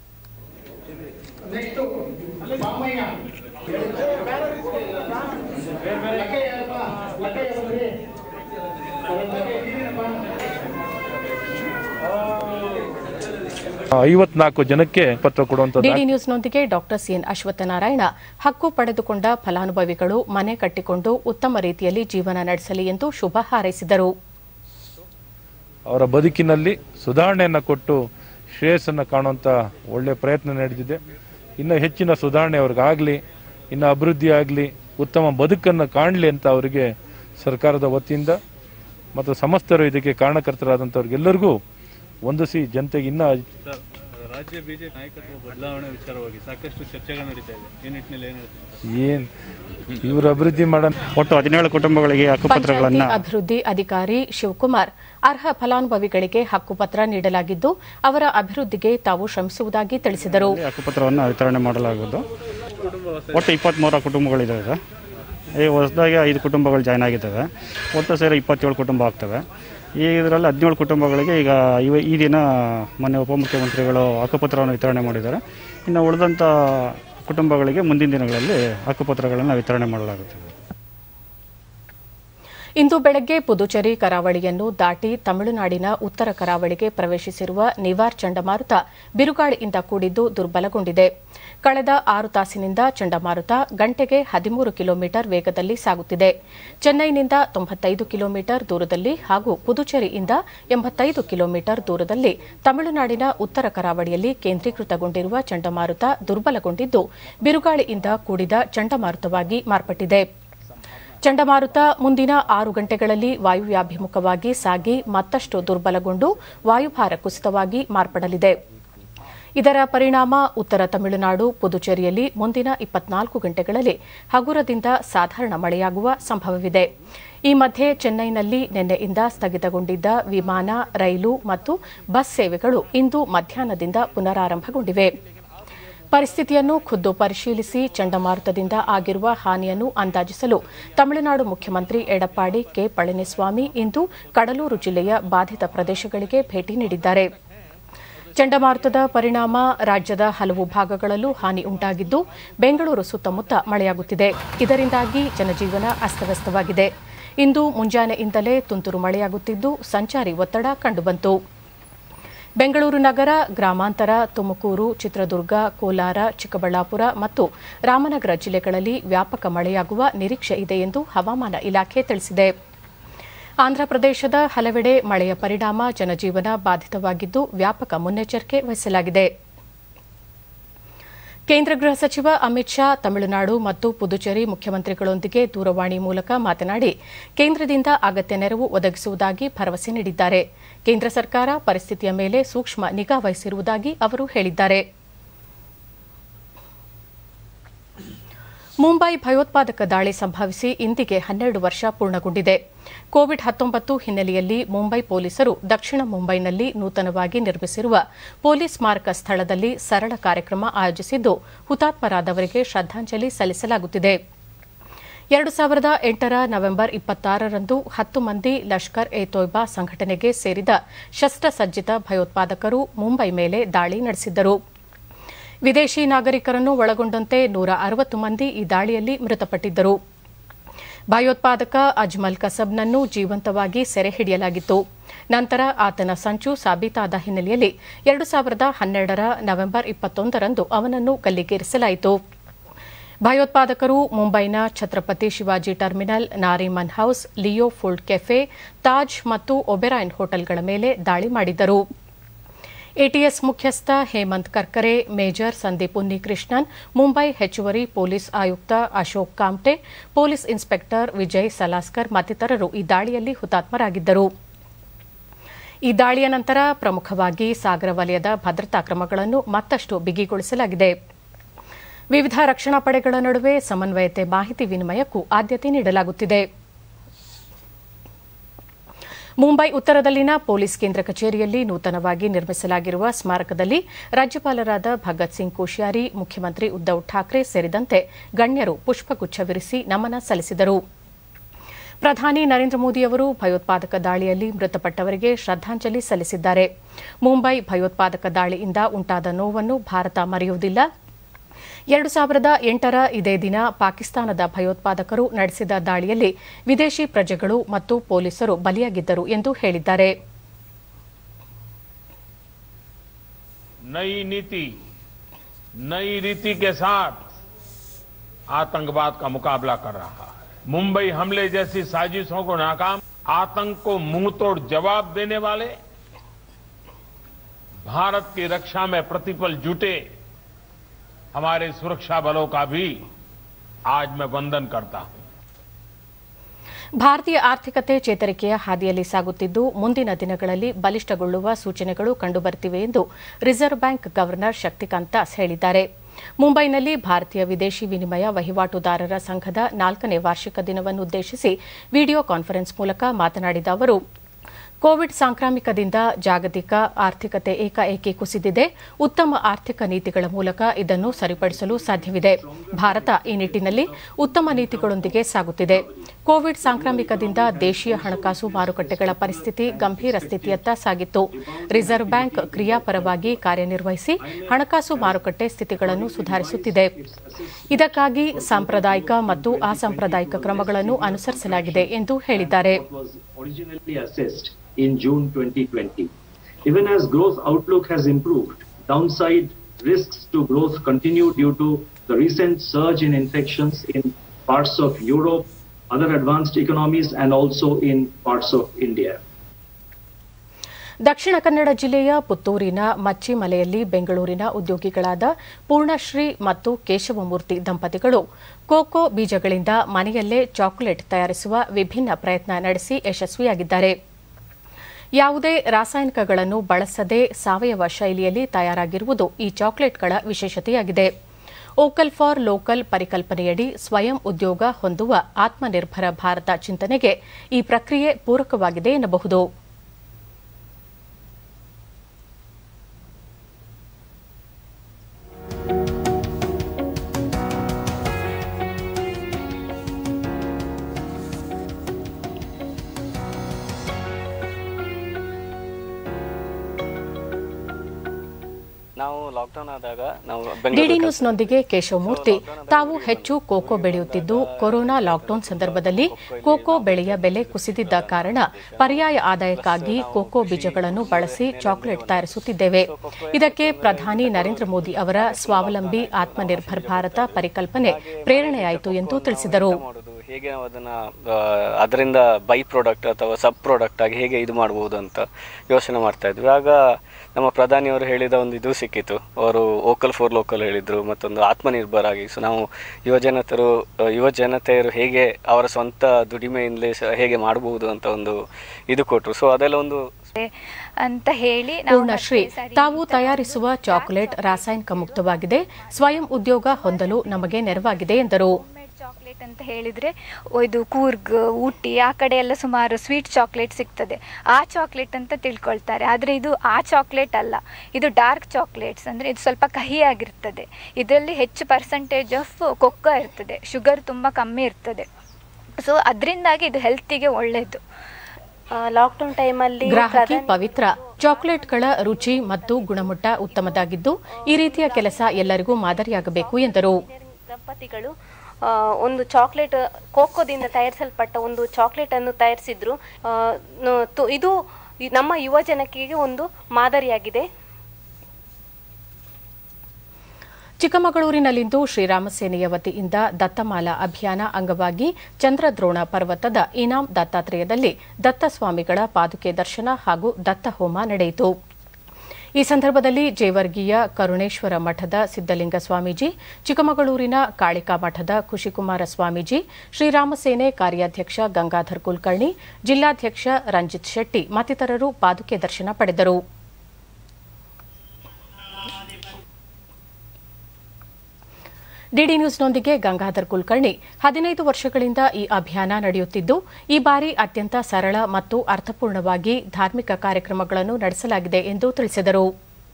ಐವತ್ನಾಲ್ಕು ಜನಕ್ಕೆ ಪತ್ರ ಕೊಡುವಂತ ಡಿಡಿ ನ್ಯೂಸ್ನೊಂದಿಗೆ ಡಾಕ್ಟರ್ ಸಿಎನ್ ಅಶ್ವತ್ಥನಾರಾಯಣ ಹಕ್ಕು ಪಡೆದುಕೊಂಡ ಫಲಾನುಭವಿಗಳು ಮನೆ ಕಟ್ಟಿಕೊಂಡು ಉತ್ತಮ ರೀತಿಯಲ್ಲಿ ಜೀವನ ನಡೆಸಲಿ ಎಂದು ಶುಭ ಹಾರೈಸಿದರು ಅವರ ಬದುಕಿನಲ್ಲಿ ಸುಧಾರಣೆಯನ್ನು ಕೊಟ್ಟು ಶ್ರೇಯಸ್ಸನ್ನು ಕಾಣುವಂತ ಒಳ್ಳೆ ಪ್ರಯತ್ನ ನಡೆದಿದೆ ಇನ್ನೂ ಹೆಚ್ಚಿನ ಸುಧಾರಣೆ ಅವ್ರಿಗಾಗಲಿ ಇನ್ನು ಅಭಿವೃದ್ಧಿ ಆಗಲಿ ಉತ್ತಮ ಬದುಕನ್ನು ಕಾಣಲಿ ಅಂತ ಅವರಿಗೆ ಸರ್ಕಾರದ ವತಿಯಿಂದ ಮತ್ತು ಸಮಸ್ತರು ಇದಕ್ಕೆ ಕಾರಣಕರ್ತರಾದಂಥವ್ರಿಗೆಲ್ಲರಿಗೂ ಒಂದಿಸಿ ಜನತೆಗೆ ಇನ್ನೂ ರಾಜ್ಯ ಬಿಜೆಪಿ ನಾಯಕತ್ವ ಬದಲಾವಣೆ ವಿಚಾರವಾಗಿ ಸಾಕಷ್ಟು ಚರ್ಚೆಗಳು ನಡೀತಾ ಇದೆ ಈ ನಿಟ್ಟಿನಲ್ಲಿ ಏನು ಹೇಳ್ತೀರಾ ಏನು ಇವರು ಅಭಿವೃದ್ಧಿ ಮಾಡೋಣ ಒಟ್ಟು ಹದಿನೇಳು ಕುಟುಂಬಗಳಿಗೆ ಪಂಚಾಯಿತಿ ಹಕ್ಕುಪತ್ರಗಳನ್ನ ಅಭಿವೃದ್ಧಿ ಅಧಿಕಾರಿ ಶಿವಕುಮಾರ್ ಅರ್ಹ ಫಲಾನುಭವಿಗಳಿಗೆ ಹಕ್ಕುಪತ್ರ ನೀಡಲಾಗಿದ್ದು ಅವರ ಅಭಿವೃದ್ಧಿಗೆ ತಾವು ಶ್ರಮಿಸುವುದಾಗಿ ತಿಳಿಸಿದರು ಹಕ್ಕುಪತ್ರವನ್ನು ವಿತರಣೆ ಮಾಡಲಾಗುವುದು ಒಟ್ಟು ಇಪ್ಪತ್ತ್ಮೂರು ಕುಟುಂಬಗಳಿದ್ದಾವೆ ಈ ಹೊಸದಾಗಿ ಐದು ಕುಟುಂಬಗಳು ಜಾಯ್ನ್ ಆಗಿದ್ದಾವೆ ಒಟ್ಟು ಸೇರಿ ಇಪ್ಪತ್ತೇಳು ಕುಟುಂಬ ಆಗ್ತವೆ ಈ ಇದರಲ್ಲಿ ಹದಿನೇಳು ಕುಟುಂಬಗಳಿಗೆ ಈಗ ಇವ ಈ ದಿನ ಮೊನ್ನೆ ಉಪಮುಖ್ಯಮಂತ್ರಿಗಳು ಹಕ್ಕುಪತ್ರವನ್ನು ವಿತರಣೆ ಮಾಡಿದ್ದಾರೆ ಇನ್ನು ಉಳಿದಂಥ ಕುಟುಂಬಗಳಿಗೆ ಮುಂದಿನ ದಿನಗಳಲ್ಲಿ ಹಕ್ಕುಪತ್ರಗಳನ್ನು ವಿತರಣೆ ಮಾಡಲಾಗುತ್ತದೆ ಇಂದು ಬೆಳಗ್ಗೆ ಪುದುಚೇರಿ ಕರಾವಳಿಯನ್ನು ದಾಟಿ ತಮಿಳುನಾಡಿನ ಉತ್ತರ ಕರಾವಳಿಗೆ ಪ್ರವೇಶಿಸಿರುವ ನಿವಾರ್ ಚಂಡಮಾರುತ ಬಿರುಗಾಳಿಯಿಂದ ಕೂಡಿದ್ದು ದುರ್ಬಲಗೊಂಡಿದೆ ಕಳೆದ ಆರು ತಾಸಿನಿಂದ ಚಂಡಮಾರುತ ಗಂಟೆಗೆ ಹದಿಮೂರು ಕಿಲೋಮೀಟರ್ ವೇಗದಲ್ಲಿ ಸಾಗುತ್ತಿದೆ ಚೆನ್ನೈನಿಂದ ತೊಂಬತ್ತೈದು ಕಿಲೋಮೀಟರ್ ದೂರದಲ್ಲಿ ಹಾಗೂ ಪುದುಚೇರಿಯಿಂದ ಎಂಬತ್ತೈದು ಕಿಲೋಮೀಟರ್ ದೂರದಲ್ಲಿ ತಮಿಳುನಾಡಿನ ಉತ್ತರ ಕರಾವಳಿಯಲ್ಲಿ ಕೇಂದ್ರೀಕೃತಗೊಂಡಿರುವ ಚಂಡಮಾರುತ ದುರ್ಬಲಗೊಂಡಿದ್ದು ಬಿರುಗಾಳಿಯಿಂದ ಕೂಡಿದ ಚಂಡಮಾರುತವಾಗಿ ಮಾರ್ಪಟ್ಟಿದೆ ಚಂಡಮಾರುತ ಮುಂದಿನ ಆರು ಗಂಟೆಗಳಲ್ಲಿ ವಾಯುವ್ಯಾಭಿಮುಖವಾಗಿ ಸಾಗಿ ಮತ್ತಷ್ಟು ದುರ್ಬಲಗೊಂಡು ವಾಯುಭಾರ ಕುಸಿತವಾಗಿ ಮಾರ್ಪಡಲಿದೆ ಇದರ ಪರಿಣಾಮ ಉತ್ತರ ತಮಿಳುನಾಡು ಪುದುಚೇರಿಯಲ್ಲಿ ಮುಂದಿನ ಇಪ್ಪತ್ನಾಲ್ಕು ಗಂಟೆಗಳಲ್ಲಿ ಹಗುರದಿಂದ ಸಾಧಾರಣ ಮಳೆಯಾಗುವ ಸಂಭವವಿದೆ ಈ ಮಧ್ಯೆ ಚೆನ್ನೈನಲ್ಲಿ ನಿನ್ನೆಯಿಂದ ಸ್ಥಗಿತಗೊಂಡಿದ್ದ ವಿಮಾನ ರೈಲು ಮತ್ತು ಬಸ್ ಸೇವೆಗಳು ಇಂದು ಮಧ್ಯಾಹ್ನದಿಂದ ಪುನರಾರಂಭಗೊಂಡಿವೆ ಪರಿಸ್ಥಿತಿಯನ್ನು ಖುದ್ದು ಪರಿಶೀಲಿಸಿ ಚಂಡಮಾರುತದಿಂದ ಆಗಿರುವ ಹಾನಿಯನ್ನು ಅಂದಾಜಿಸಲು ತಮಿಳುನಾಡು ಮುಖ್ಯಮಂತ್ರಿ ಎಡಪ್ಪಾಡಿ ಕೆ ಪಳನಿಸ್ವಾಮಿ ಇಂದು ಕಡಲೂರು ಜಿಲ್ಲೆಯ ಬಾಧಿತ ಪ್ರದೇಶಗಳಿಗೆ ಭೇಟಿ ನೀಡಿದ್ದಾರೆ ಚಂಡಮಾರುತದ ಪರಿಣಾಮ ರಾಜ್ಯದ ಹಲವು ಭಾಗಗಳಲ್ಲೂ ಹಾನಿ ಉಂಟಾಗಿದ್ದು ಬೆಂಗಳೂರು ಸುತ್ತಮುತ್ತ ಮಳೆಯಾಗುತ್ತಿದೆ ಇದರಿಂದಾಗಿ ಜನಜೀವನ ಅಸ್ತವ್ಯಸ್ತವಾಗಿದೆ ಇಂದು ಮುಂಜಾನೆಯಿಂದಲೇ ತುಂತುರು ಮಳೆಯಾಗುತ್ತಿದ್ದು ಸಂಚಾರಿ ಒತ್ತಡ ಕಂಡುಬಂತು ಬೆಂಗಳೂರು ನಗರ ಗ್ರಾಮಾಂತರ ತುಮಕೂರು ಚಿತ್ರದುರ್ಗ ಕೋಲಾರ ಚಿಕ್ಕಬಳ್ಳಾಪುರ ಮತ್ತು ರಾಮನಗರ ಜಿಲ್ಲೆಗಳಲ್ಲಿ ವ್ಯಾಪಕ ಮಳೆಯಾಗುವ ನಿರೀಕ್ಷೆ ಇದೆ ಎಂದು ಹವಾಮಾನ ಇಲಾಖೆ ತಿಳಿಸಿದೆ ಆಂಧ್ರಪ್ರದೇಶದ ಹಲವೆಡೆ ಮಳೆಯ ಪರಿಣಾಮ ಜನಜೀವನ ಬಾಧಿತವಾಗಿದ್ದು ವ್ಯಾಪಕ ಮುನ್ನೆಚ್ಚರಿಕೆ ವಹಿಸಲಾಗಿದೆ ಕೇಂದ್ರ ಗೃಹ ಸಚಿವ ಅಮಿತ್ ಶಾ ತಮಿಳುನಾಡು ಮತ್ತು ಪುದುಚೇರಿ ಮುಖ್ಯಮಂತ್ರಿಗಳೊಂದಿಗೆ ದೂರವಾಣಿ ಮೂಲಕ ಮಾತನಾಡಿ ಕೇಂದ್ರದಿಂದ ಅಗತ್ಯ ನೆರವು ಒದಗಿಸುವುದಾಗಿ ಭರವಸೆ ನೀಡಿದ್ದಾರೆ ಕೇಂದ್ರ ಸರ್ಕಾರ ಪರಿಸ್ಥಿತಿಯ ಮೇಲೆ ಸೂಕ್ಷ್ಮ ನಿಗಾ ವಹಿಸಿರುವುದಾಗಿ ಅವರು ಹೇಳಿದ್ದಾರೆ ಮುಂಬೈ ಭಯೋತ್ಪಾದಕ ದಾಳಿ ಸಂಭವಿಸಿ ಇಂದಿಗೆ ಹನ್ನೆರಡು ವರ್ಷ ಪೂರ್ಣಗೊಂಡಿದೆ ಕೋವಿಡ್ ಹತ್ತೊಂಬತ್ತು ಹಿನ್ನೆಲೆಯಲ್ಲಿ ಮುಂಬೈ ಪೊಲೀಸರು ದಕ್ಷಿಣ ಮುಂಬೈನಲ್ಲಿ ನೂತನವಾಗಿ ನಿರ್ಮಿಸಿರುವ ಪೊಲೀಸ್ ಸ್ಮಾರಕ ಸ್ಥಳದಲ್ಲಿ ಸರಳ ಕಾರ್ಯಕ್ರಮ ಆಯೋಜಿಸಿದ್ದು ಹುತಾತ್ಮರಾದವರಿಗೆ ಶ್ರದ್ದಾಂಜಲಿ ಸಲ್ಲಿಸಲಾಗುತ್ತಿದೆ ಎರಡು ಸಾವಿರದ ಎಂಟರ ನವೆಂಬರ್ ಇಪ್ಪತ್ತಾರರಂದು ಹತ್ತು ಮಂದಿ ಲಷ್ಕರ್ ಎ ತೊಯ್ಬಾ ಸಂಘಟನೆಗೆ ಸೇರಿದ ಶಸ್ತ್ರಸಜ್ಜಿತ ಭಯೋತ್ಪಾದಕರು ಮುಂಬೈ ಮೇಲೆ ದಾಳಿ ನಡೆಸಿದ್ದರು ವಿದೇಶಿ ನಾಗರಿಕರನ್ನು ಒಳಗೊಂಡಂತೆ ನೂರ ಅರವತ್ತು ಮಂದಿ ಈ ದಾಳಿಯಲ್ಲಿ ಮೃತಪಟ್ಟಿದ್ದರು ಭಯೋತ್ಪಾದಕ ಅಜ್ಮಲ್ ಕಸಬ್ನನ್ನು ಜೀವಂತವಾಗಿ ಸೆರೆ ಹಿಡಿಯಲಾಗಿತ್ತು ನಂತರ ಆತನ ಸಂಚು ಸಾಬೀತಾದ ಹಿನ್ನೆಲೆಯಲ್ಲಿ ಎರಡು ಸಾವಿರದ ಹನ್ನೆರಡರ ನವೆಂಬರ್ ಇಪ್ಪತ್ತೊಂದರಂದು ಅವನನ್ನು ಗಲ್ಲಿಗೇರಿಸಲಾಯಿತು ಭಯೋತ್ಪಾದಕರು ಮುಂಬೈನ Chhatrapati Shivaji terminal Nariman house Leopold cafe Taj ಮತ್ತು ಒಬೆರಾಯ್ನ್ ಹೋಟೆಲ್ಗಳ ಮೇಲೆ ದಾಳಿ ಮಾಡಿದ್ದರು ಎಟಿಎಸ್ ಮುಖ್ಯಸ್ಥ ಹೇಮಂತ್ ಕರ್ಕರೆ ಮೇಜರ್ ಸಂದೀಪ್ ಉನ್ನಿಕೃಷ್ಣನ್ ಮುಂಬೈ ಹೆಚ್ಚುವರಿ ಪೊಲೀಸ್ ಆಯುಕ್ತ ಅಶೋಕ್ ಕಾಮ್ಟೆ ಪೊಲೀಸ್ ಇನ್ಸ್ಪೆಕ್ಟರ್ ವಿಜಯ್ ಸಲಾಸ್ಕರ್ ಮತ್ತಿತರರು ಈ ದಾಳಿಯಲ್ಲಿ ಹುತಾತ್ಮರಾಗಿದ್ದರು ಈ ದಾಳಿಯ ನಂತರ ಪ್ರಮುಖವಾಗಿ ಸಾಗರ ವಲಯದ ಭದ್ರತಾ ಕ್ರಮಗಳನ್ನು ಮತ್ತಷ್ಟು ಬಿಗಿಗೊಳಿಸಲಾಗಿದೆ ವಿವಿಧ ರಕ್ಷಣಾ ಪಡೆಗಳ ನಡುವೆ ಸಮನ್ವಯತೆ ಮಾಹಿತಿ ವಿನಿಮಯಕ್ಕೂ ಆದ್ಯತೆ ನೀಡಲಾಗುತ್ತಿದೆ ಮುಂಬೈ ಉತ್ತರದಲ್ಲಿನ ಪೊಲೀಸ್ ಕೇಂದ್ರ ಕಚೇರಿಯಲ್ಲಿ ನೂತನವಾಗಿ ನಿರ್ಮಿಸಲಾಗಿರುವ ಸ್ಮಾರಕದಲ್ಲಿ ರಾಜ್ಯಪಾಲರಾದ ಭಗತ್ ಸಿಂಗ್ ಕೋಶ್ಯಾರಿ ಮುಖ್ಯಮಂತ್ರಿ ಉದ್ದವ್ ಠಾಕ್ರೆ ಸೇರಿದಂತೆ ಗಣ್ಯರು ಪುಷ್ಪಗುಚ್ಛವಿರಿಸಿ ನಮನ ಸಲ್ಲಿಸಿದರು ಪ್ರಧಾನಿ ನರೇಂದ್ರ ಮೋದಿ ಅವರು ಭಯೋತ್ಪಾದಕ ದಾಳಿಯಲ್ಲಿ ಮೃತಪಟ್ಟವರಿಗೆ ಶ್ರದ್ದಾಂಜಲಿ ಸಲ್ಲಿಸಿದ್ದಾರೆ ಮುಂಬೈ ಭಯೋತ್ಪಾದಕ ದಾಳಿಯಿಂದ ಉಂಟಾದ ನೋವನ್ನು ಭಾರತ ಮರೆಯುವುದಿಲ್ಲ ಎರಡು ಸಾವಿರದ ಎಂಟರ ಇದೇ ದಿನ ಪಾಕಿಸ್ತಾನದ ಭಯೋತ್ಪಾದಕರು ನಡೆಸಿದ ದಾಳಿಯಲ್ಲಿ ವಿದೇಶಿ ಪ್ರಜೆಗಳು ಮತ್ತು ಪೊಲೀಸರು ಬಲಿಯಾಗಿದ್ದರು ಎಂದು ಹೇಳಿದ್ದಾರೆ नई नीति नई रीति के साथ आतंकवाद का मुकाबला कर रहा है मुंबई हमले जैसी साजिशों को नाकाम आतंक को मुंहतोड़ जवाब देने वाले भारत की रक्षा में प्रतिपल जुटे हमारे सुरक्षा बलों का भी आज मैं वंदन करता हूं ಭಾರತೀಯ ಆರ್ಥಿಕತೆ ಚೇತರಿಕೆಯ ಹಾದಿಯಲ್ಲಿ ಸಾಗುತ್ತಿದ್ದು ಮುಂದಿನ ದಿನಗಳಲ್ಲಿ ಬಲಿಷ್ಠಗೊಳ್ಳುವ ಸೂಚನೆಗಳು ಕಂಡುಬರುತ್ತಿವೆ ಎಂದು reserve bank governor Shaktikanta Das ಹೇಳಿದ್ದಾರೆ ಮುಂಬೈನಲ್ಲಿ ಭಾರತೀಯ ವಿದೇಶಿ ವಿನಿಮಯ ವಹಿವಾಟುದಾರರ ಸಂಘದ ನಾಲ್ಕನೇ ವಾರ್ಷಿಕ ದಿನವನ್ನುದ್ದೇಶಿಸಿ ವಿಡಿಯೋ ಕಾನ್ಫರೆನ್ಸ್ ಮೂಲಕ ಮಾತನಾಡಿದ ಅವರು ಕೋವಿಡ್ ಸಾಂಕ್ರಾಮಿಕದಿಂದ ಜಾಗತಿಕ ಆರ್ಥಿಕತೆ ಏಕಾಏಕಿ ಕುಸಿದಿದೆ ಉತ್ತಮ ಆರ್ಥಿಕ ನೀತಿಗಳ ಮೂಲಕ ಇದನ್ನು ಸರಿಪಡಿಸಲು ಸಾಧ್ಯವಿದೆ ಭಾರತ ಈ ನಿಟ್ಟಿನಲ್ಲಿ ಉತ್ತಮ ನೀತಿಗಳೊಂದಿಗೆ ಸಾಗುತ್ತಿದೆ ಕೋವಿಡ್ ಸಾಂಕ್ರಾಮಿಕದಿಂದ ದೇಶೀಯ ಹಣಕಾಸು ಮಾರುಕಟ್ಟೆಗಳ ಪರಿಸ್ಥಿತಿ ಗಂಭೀರ ಸ್ಥಿತಿಯತ್ತ ಸಾಗಿತ್ತು ರಿಸರ್ವ್ ಬ್ಯಾಂಕ್ ಕ್ರಿಯಾಪರವಾಗಿ ಕಾರ್ಯನಿರ್ವಹಿಸಿ ಹಣಕಾಸು ಮಾರುಕಟ್ಟೆ ಸ್ಥಿತಿಗಳನ್ನು ಸುಧಾರಿಸುತ್ತಿದೆ ಇದಕ್ಕಾಗಿ ಸಾಂಪ್ರದಾಯಿಕ ಮತ್ತು ಅಸಾಂಪ್ರದಾಯಿಕ ಕ್ರಮಗಳನ್ನು ಅನುಸರಿಸಲಾಗಿದೆ ಎಂದು ಹೇಳಿದ್ದಾರೆ originally assessed in June 2020. Even as growth outlook has improved, downside risks to growth continue due to the recent surge in infections in parts of Europe, other advanced economies, and also in parts of India. ದಕ್ಷಿಣ ಕನ್ನಡ ಜಿಲ್ಲೆಯ ಪುತ್ತೂರಿನ ಮಚ್ಚಿಮಲೆಯಲ್ಲಿ ಬೆಂಗಳೂರಿನ ಉದ್ಯೋಗಿಗಳಾದ ಪೂರ್ಣಶ್ರೀ ಮತ್ತು ಕೇಶವಮೂರ್ತಿ ದಂಪತಿಗಳು cocoa ಬೀಜಗಳಿಂದ ಮನೆಯಲ್ಲೇ chocolate ತಯಾರಿಸುವ ವಿಭಿನ್ನ ಪ್ರಯತ್ನ ನಡೆಸಿ ಯಶಸ್ವಿಯಾಗಿದ್ದಾರೆ ಯಾವುದೇ ರಾಸಾಯನಿಕಗಳನ್ನು ಬಳಸದೆ ಸಾವಯವ ಶೈಲಿಯಲ್ಲಿ ತಯಾರಾಗಿರುವುದು ಈ ಚಾಕೊಲೇಟ್ಗಳ ವಿಶೇಷತೆಯಾಗಿದೆ ಓಕಲ್ ಫಾರ್ ಲೋಕಲ್ ಪರಿಕಲ್ಪನೆಯಡಿ ಸ್ವಯಂ ಉದ್ಯೋಗ ಹೊಂದುವ ಆತ್ಮನಿರ್ಭರ ಭಾರತ ಚಿಂತನೆಗೆ ಈ ಪ್ರಕ್ರಿಯೆ ಪೂರಕವಾಗಿದೆ ಎನ್ನಬಹುದು ನಾವು ಲಾಕ್ಡೌನ್ ಆದಾಗ ನಾವು ಡಿಡಿ ಬೆಂಗಳೂರು ನ್ಯೂಸ್ನೊಂದಿಗೆ ಕೇಶವಮೂರ್ತಿ ತಾವು ಹೆಚ್ಚು ಕೋಕೋ ಬೆಳೆಯುತ್ತಿದ್ದು ಕೊರೋನಾ ಲಾಕ್ಡೌನ್ ಸಂದರ್ಭದಲ್ಲಿ ಕೋಕೋ ಬೆಳೆಯ ಬೆಲೆ ಕುಸಿದಿದ್ದ ಕಾರಣ ಪರ್ಯಾಯ ಆದಾಯಕ್ಕಾಗಿ ಕೋಕೋ ಬೀಜಗಳನ್ನು ಬಳಸಿ ಚಾಕೊಲೇಟ್ ತಯಾರಿಸುತ್ತಿದ್ದೇವೆ ಇದಕ್ಕೆ ಪ್ರಧಾನಿ ನರೇಂದ್ರ ಮೋದಿ ಅವರ ಸ್ವಾವಲಂಬಿ ಆತ್ಮನಿರ್ಭರ್ ಭಾರತ ಪರಿಕಲ್ಪನೆ ಪ್ರೇರಣೆಯಾಯಿತು ಎಂದು ತಿಳಿಸಿದರು ಮಾಡೋದು ಹೇಗೆ ನಾವು ಅದನ್ನ ಆ, ಅದರಿಂದ ಬೈ ಪ್ರಾಡಕ್ಟ್ ಅಥವಾ ಸಬ್ ಪ್ರಾಡಕ್ಟ್ ಆಗಿ ಹೇಗೆ ಇದು ಮಾಡ್ಬೋದು ಅಂತ ಯೋಚನೆ ಮಾಡ್ತಾ ಇದ್ವಿ ಆಗ ನಮ್ಮ ಪ್ರಧಾನಿಯವರು ಹೇಳಿದ ಒಂದು ಇದು ಸಿಕ್ಕಿತು ಅವರು ಓಕಲ್ ಫಾರ್ ಲೋಕಲ್ ಹೇಳಿದ್ರು ಮತ್ತೊಂದು ಆತ್ಮನಿರ್ಭರ ಆಗಿ ಸೊ ನಾವು ಯುವ ಜನತರು ಆ, ಯುವ ಜನತೆಯರು ಹೇಗೆ ಅವರ ಸ್ವಂತ ದುಡಿಮೆಯಿಂದಲೇ ಸ- ಹೇಗೆ ಮಾಡಬಹುದು ಅಂತ ಒಂದು ಇದು ಕೊಟ್ಟರು ಸೊ ಅದೆಲ್ಲ ಒಂದು ಅಂತ ಹೇಳಿ ನಾವು ಪೂರ್ಣಶ್ರೀ ತಾವು ತಯಾರಿಸುವ ಚಾಕೊಲೇಟ್ ರಾಸಾಯನಿಕ ಮುಕ್ತವಾಗಿದೆ ಸ್ವಯಂ ಉದ್ಯೋಗ ಹೊಂದಲು ನಮಗೆ ನೆರವಾಗಿದೆ ಎಂದರು ಚಾಕ್ಲೇಟ್ ಅಂತ ಹೇಳಿದ್ರೆ ಇದು ಕೂರ್ಗ್ ಊಟಿ ಆ ಕಡೆ ಎಲ್ಲ ಸುಮಾರು ಸ್ವೀಟ್ ಚಾಕ್ಲೇಟ್ ಸಿಗ್ತದೆ ಆ ಚಾಕ್ಲೇಟ್ ಅಂತ ತಿಳ್ಕೊಳ್ತಾರೆ ಆದರೆ ಇದು ಆ ಚಾಕ್ಲೇಟ್ ಅಲ್ಲ ಇದು ಡಾರ್ಕ್ ಚಾಕ್ಲೇಟ್ಸ್ ಅಂದರೆ ಇದು ಸ್ವಲ್ಪ ಕಹಿಯಾಗಿರ್ತದೆ ಇದರಲ್ಲಿ ಹೆಚ್ಚು ಪರ್ಸೆಂಟೇಜ್ ಆಫ್ ಕೊಕ್ಕ ಇರ್ತದೆ ಶುಗರ್ ತುಂಬ ಕಮ್ಮಿ ಇರ್ತದೆ ಸೊ ಅದರಿಂದಾಗಿ ಇದು ಹೆಲ್ತಿಗೆ ಒಳ್ಳೆಯದು ಲಾಕ್ಡೌನ್ ಟೈಮಲ್ಲಿ ಗ್ರಾಹಕಿ ಪವಿತ್ರ ಚಾಕೊಲೇಟ್ಗಳ ರುಚಿ ಮತ್ತು ಗುಣಮಟ್ಟ ಉತ್ತಮದಾಗಿದ್ದು ಈ ರೀತಿಯ ಕೆಲಸ ಎಲ್ಲರಿಗೂ ಮಾದರಿಯಾಗಬೇಕು ಎಂದರು ದಂಪತಿಗಳು ಆ, ಒಂದು ಚಾಕ್ಲೇಟ್ ಕೋಕೋದಿಂದ ತಯಾರಿಸಲ್ಪಟ್ಟ ಒಂದು ಚಾಕ್ಲೇಟ್ ಅನ್ನು ತಯಾರಿಸಿದ್ರು ಆ, ನ- ತು- ಇದು ಈ ನಮ್ಮ ಯುವ ಜನಕ್ಕೆ ಒಂದು ಮಾದರಿಯಾಗಿದೆ ಚಿಕ್ಕಮಗಳೂರಿನಲ್ಲಿಂದು ಶ್ರೀರಾಮ ಸೇನೆಯ ವತಿಯಿಂದ ದತ್ತಮಾಲಾ ಅಭಿಯಾನ ಅಂಗವಾಗಿ ಚಂದ್ರದ್ರೋಣ ಪರ್ವತದ ಇನಾಂ ದತ್ತಾತ್ರೇಯದಲ್ಲಿ ದತ್ತಸ್ವಾಮಿಗಳ ಪಾದುಕೆ ದರ್ಶನ ಹಾಗೂ ದತ್ತ ಹೋಮ ನಡೆಯಿತು ಈ ಸಂದರ್ಭದಲ್ಲಿ ಜೇವರ್ಗಿಯ ಕರುಣೇಶ್ವರ ಮಠದ ಸಿದ್ದಲಿಂಗ ಸ್ವಾಮೀಜಿ ಚಿಕ್ಕಮಗಳೂರಿನ ಕಾಳಿಕಾ ಮಠದ ಖುಷಿಕುಮಾರ ಸ್ವಾಮೀಜಿ ಶ್ರೀರಾಮ ಸೇನೆ ಕಾರ್ಯಾಧ್ಯಕ್ಷ ಗಂಗಾಧರ್ ಕುಲಕರ್ಣಿ ಜಿಲ್ಲಾಧ್ಯಕ್ಷ ರಂಜಿತ್ ಶೆಟ್ಟಿ ಮತ್ತಿತರರು ಪಾದುಕೆ ದರ್ಶನ ಪಡೆದರು ಡಿಡಿ ನ್ಯೂಸ್ನೊಂದಿಗೆ ಗಂಗಾಧರ್ ಕುಲಕರ್ಣಿ ಹದಿನೈದು ವರ್ಷಗಳಿಂದ ಈ ಅಭಿಯಾನ ನಡೆಯುತ್ತಿದ್ದು ಈ ಬಾರಿ ಅತ್ಯಂತ ಸರಳ ಮತ್ತು ಅರ್ಥಪೂರ್ಣವಾಗಿ ಧಾರ್ಮಿಕ ಕಾರ್ಯಕ್ರಮಗಳನ್ನು ನಡೆಸಲಾಗಿದೆ ಎಂದು ತಿಳಿಸಿದರು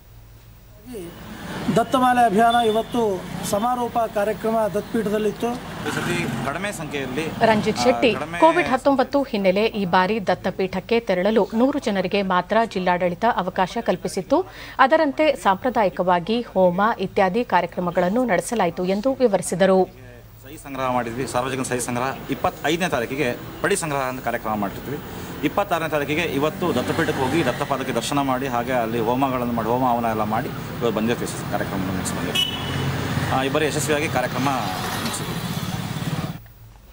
ದತ್ತಮಾಲೆ ಅಭಿಯಾನ ಇವತ್ತು ಸಮಾರೋಪ ಕಾರ್ಯಕ್ರಮ ದತ್ತಪೀಠದಲ್ಲಿತ್ತು ಈ ಸತಿ ಕಡಿಮೆ ಸಂಖ್ಯೆಯಲ್ಲಿ ರಂಜಿತ್ ಶೆಟ್ಟಿ ಆ, ಕಡಿಮೆ ಕೋವಿಡ್ ಹತ್ತೊಂಬತ್ತು ಹಿನ್ನೆಲೆ ಈ ಬಾರಿ ದತ್ತಪೀಠಕ್ಕೆ ತೆರಳಲು ನೂರು ಜನರಿಗೆ ಮಾತ್ರ ಜಿಲ್ಲಾಡಳಿತ ಅವಕಾಶ ಕಲ್ಪಿಸಿತ್ತು ಅದರಂತೆ ಸಾಂಪ್ರದಾಯಿಕವಾಗಿ ಹೋಮ ಇತ್ಯಾದಿ ಕಾರ್ಯಕ್ರಮಗಳನ್ನು ನಡೆಸಲಾಯಿತು ಎಂದು ವಿವರಿಸಿದರು ಸಹಿ ಸಂಗ್ರಹ ಮಾಡಿದ್ವಿ ಸಾರ್ವಜನಿಕ ಸಹಿ ಸಂಗ್ರಹ ಇಪ್ಪತ್ತೈದನೇ ತಾರೀಕಿಗೆ ಪಡಿ ಸಂಗ್ರಹ ಅಂತ ಕಾರ್ಯಕ್ರಮ ಮಾಡಿರ್ತೀವಿ ಇಪ್ಪತ್ತಾರನೇ ತಾರೀಕಿಗೆ ಇವತ್ತು ದತ್ತಪೀಠಕ್ಕೆ ಹೋಗಿ ದತ್ತಪಾದಕ್ಕೆ ದರ್ಶನ ಮಾಡಿ ಹಾಗೆ ಅಲ್ಲಿ ಹೋಮಗಳನ್ನು ಮಾಡಿ ಹೋಮ ಹವನ ಎಲ್ಲ ಮಾಡಿ ಇವತ್ತು ಬಂದಿರ್ತೀವಿ ಸರ್ ಕಾರ್ಯಕ್ರಮ ಮುಗಿಸಿ ಬಂದಿರ್ತೀವಿ ಆ, ಈ ಬಾರಿ ಯಶಸ್ವಿಯಾಗಿ ಕಾರ್ಯಕ್ರಮ ಮುಗಿಸಿದ್ವಿ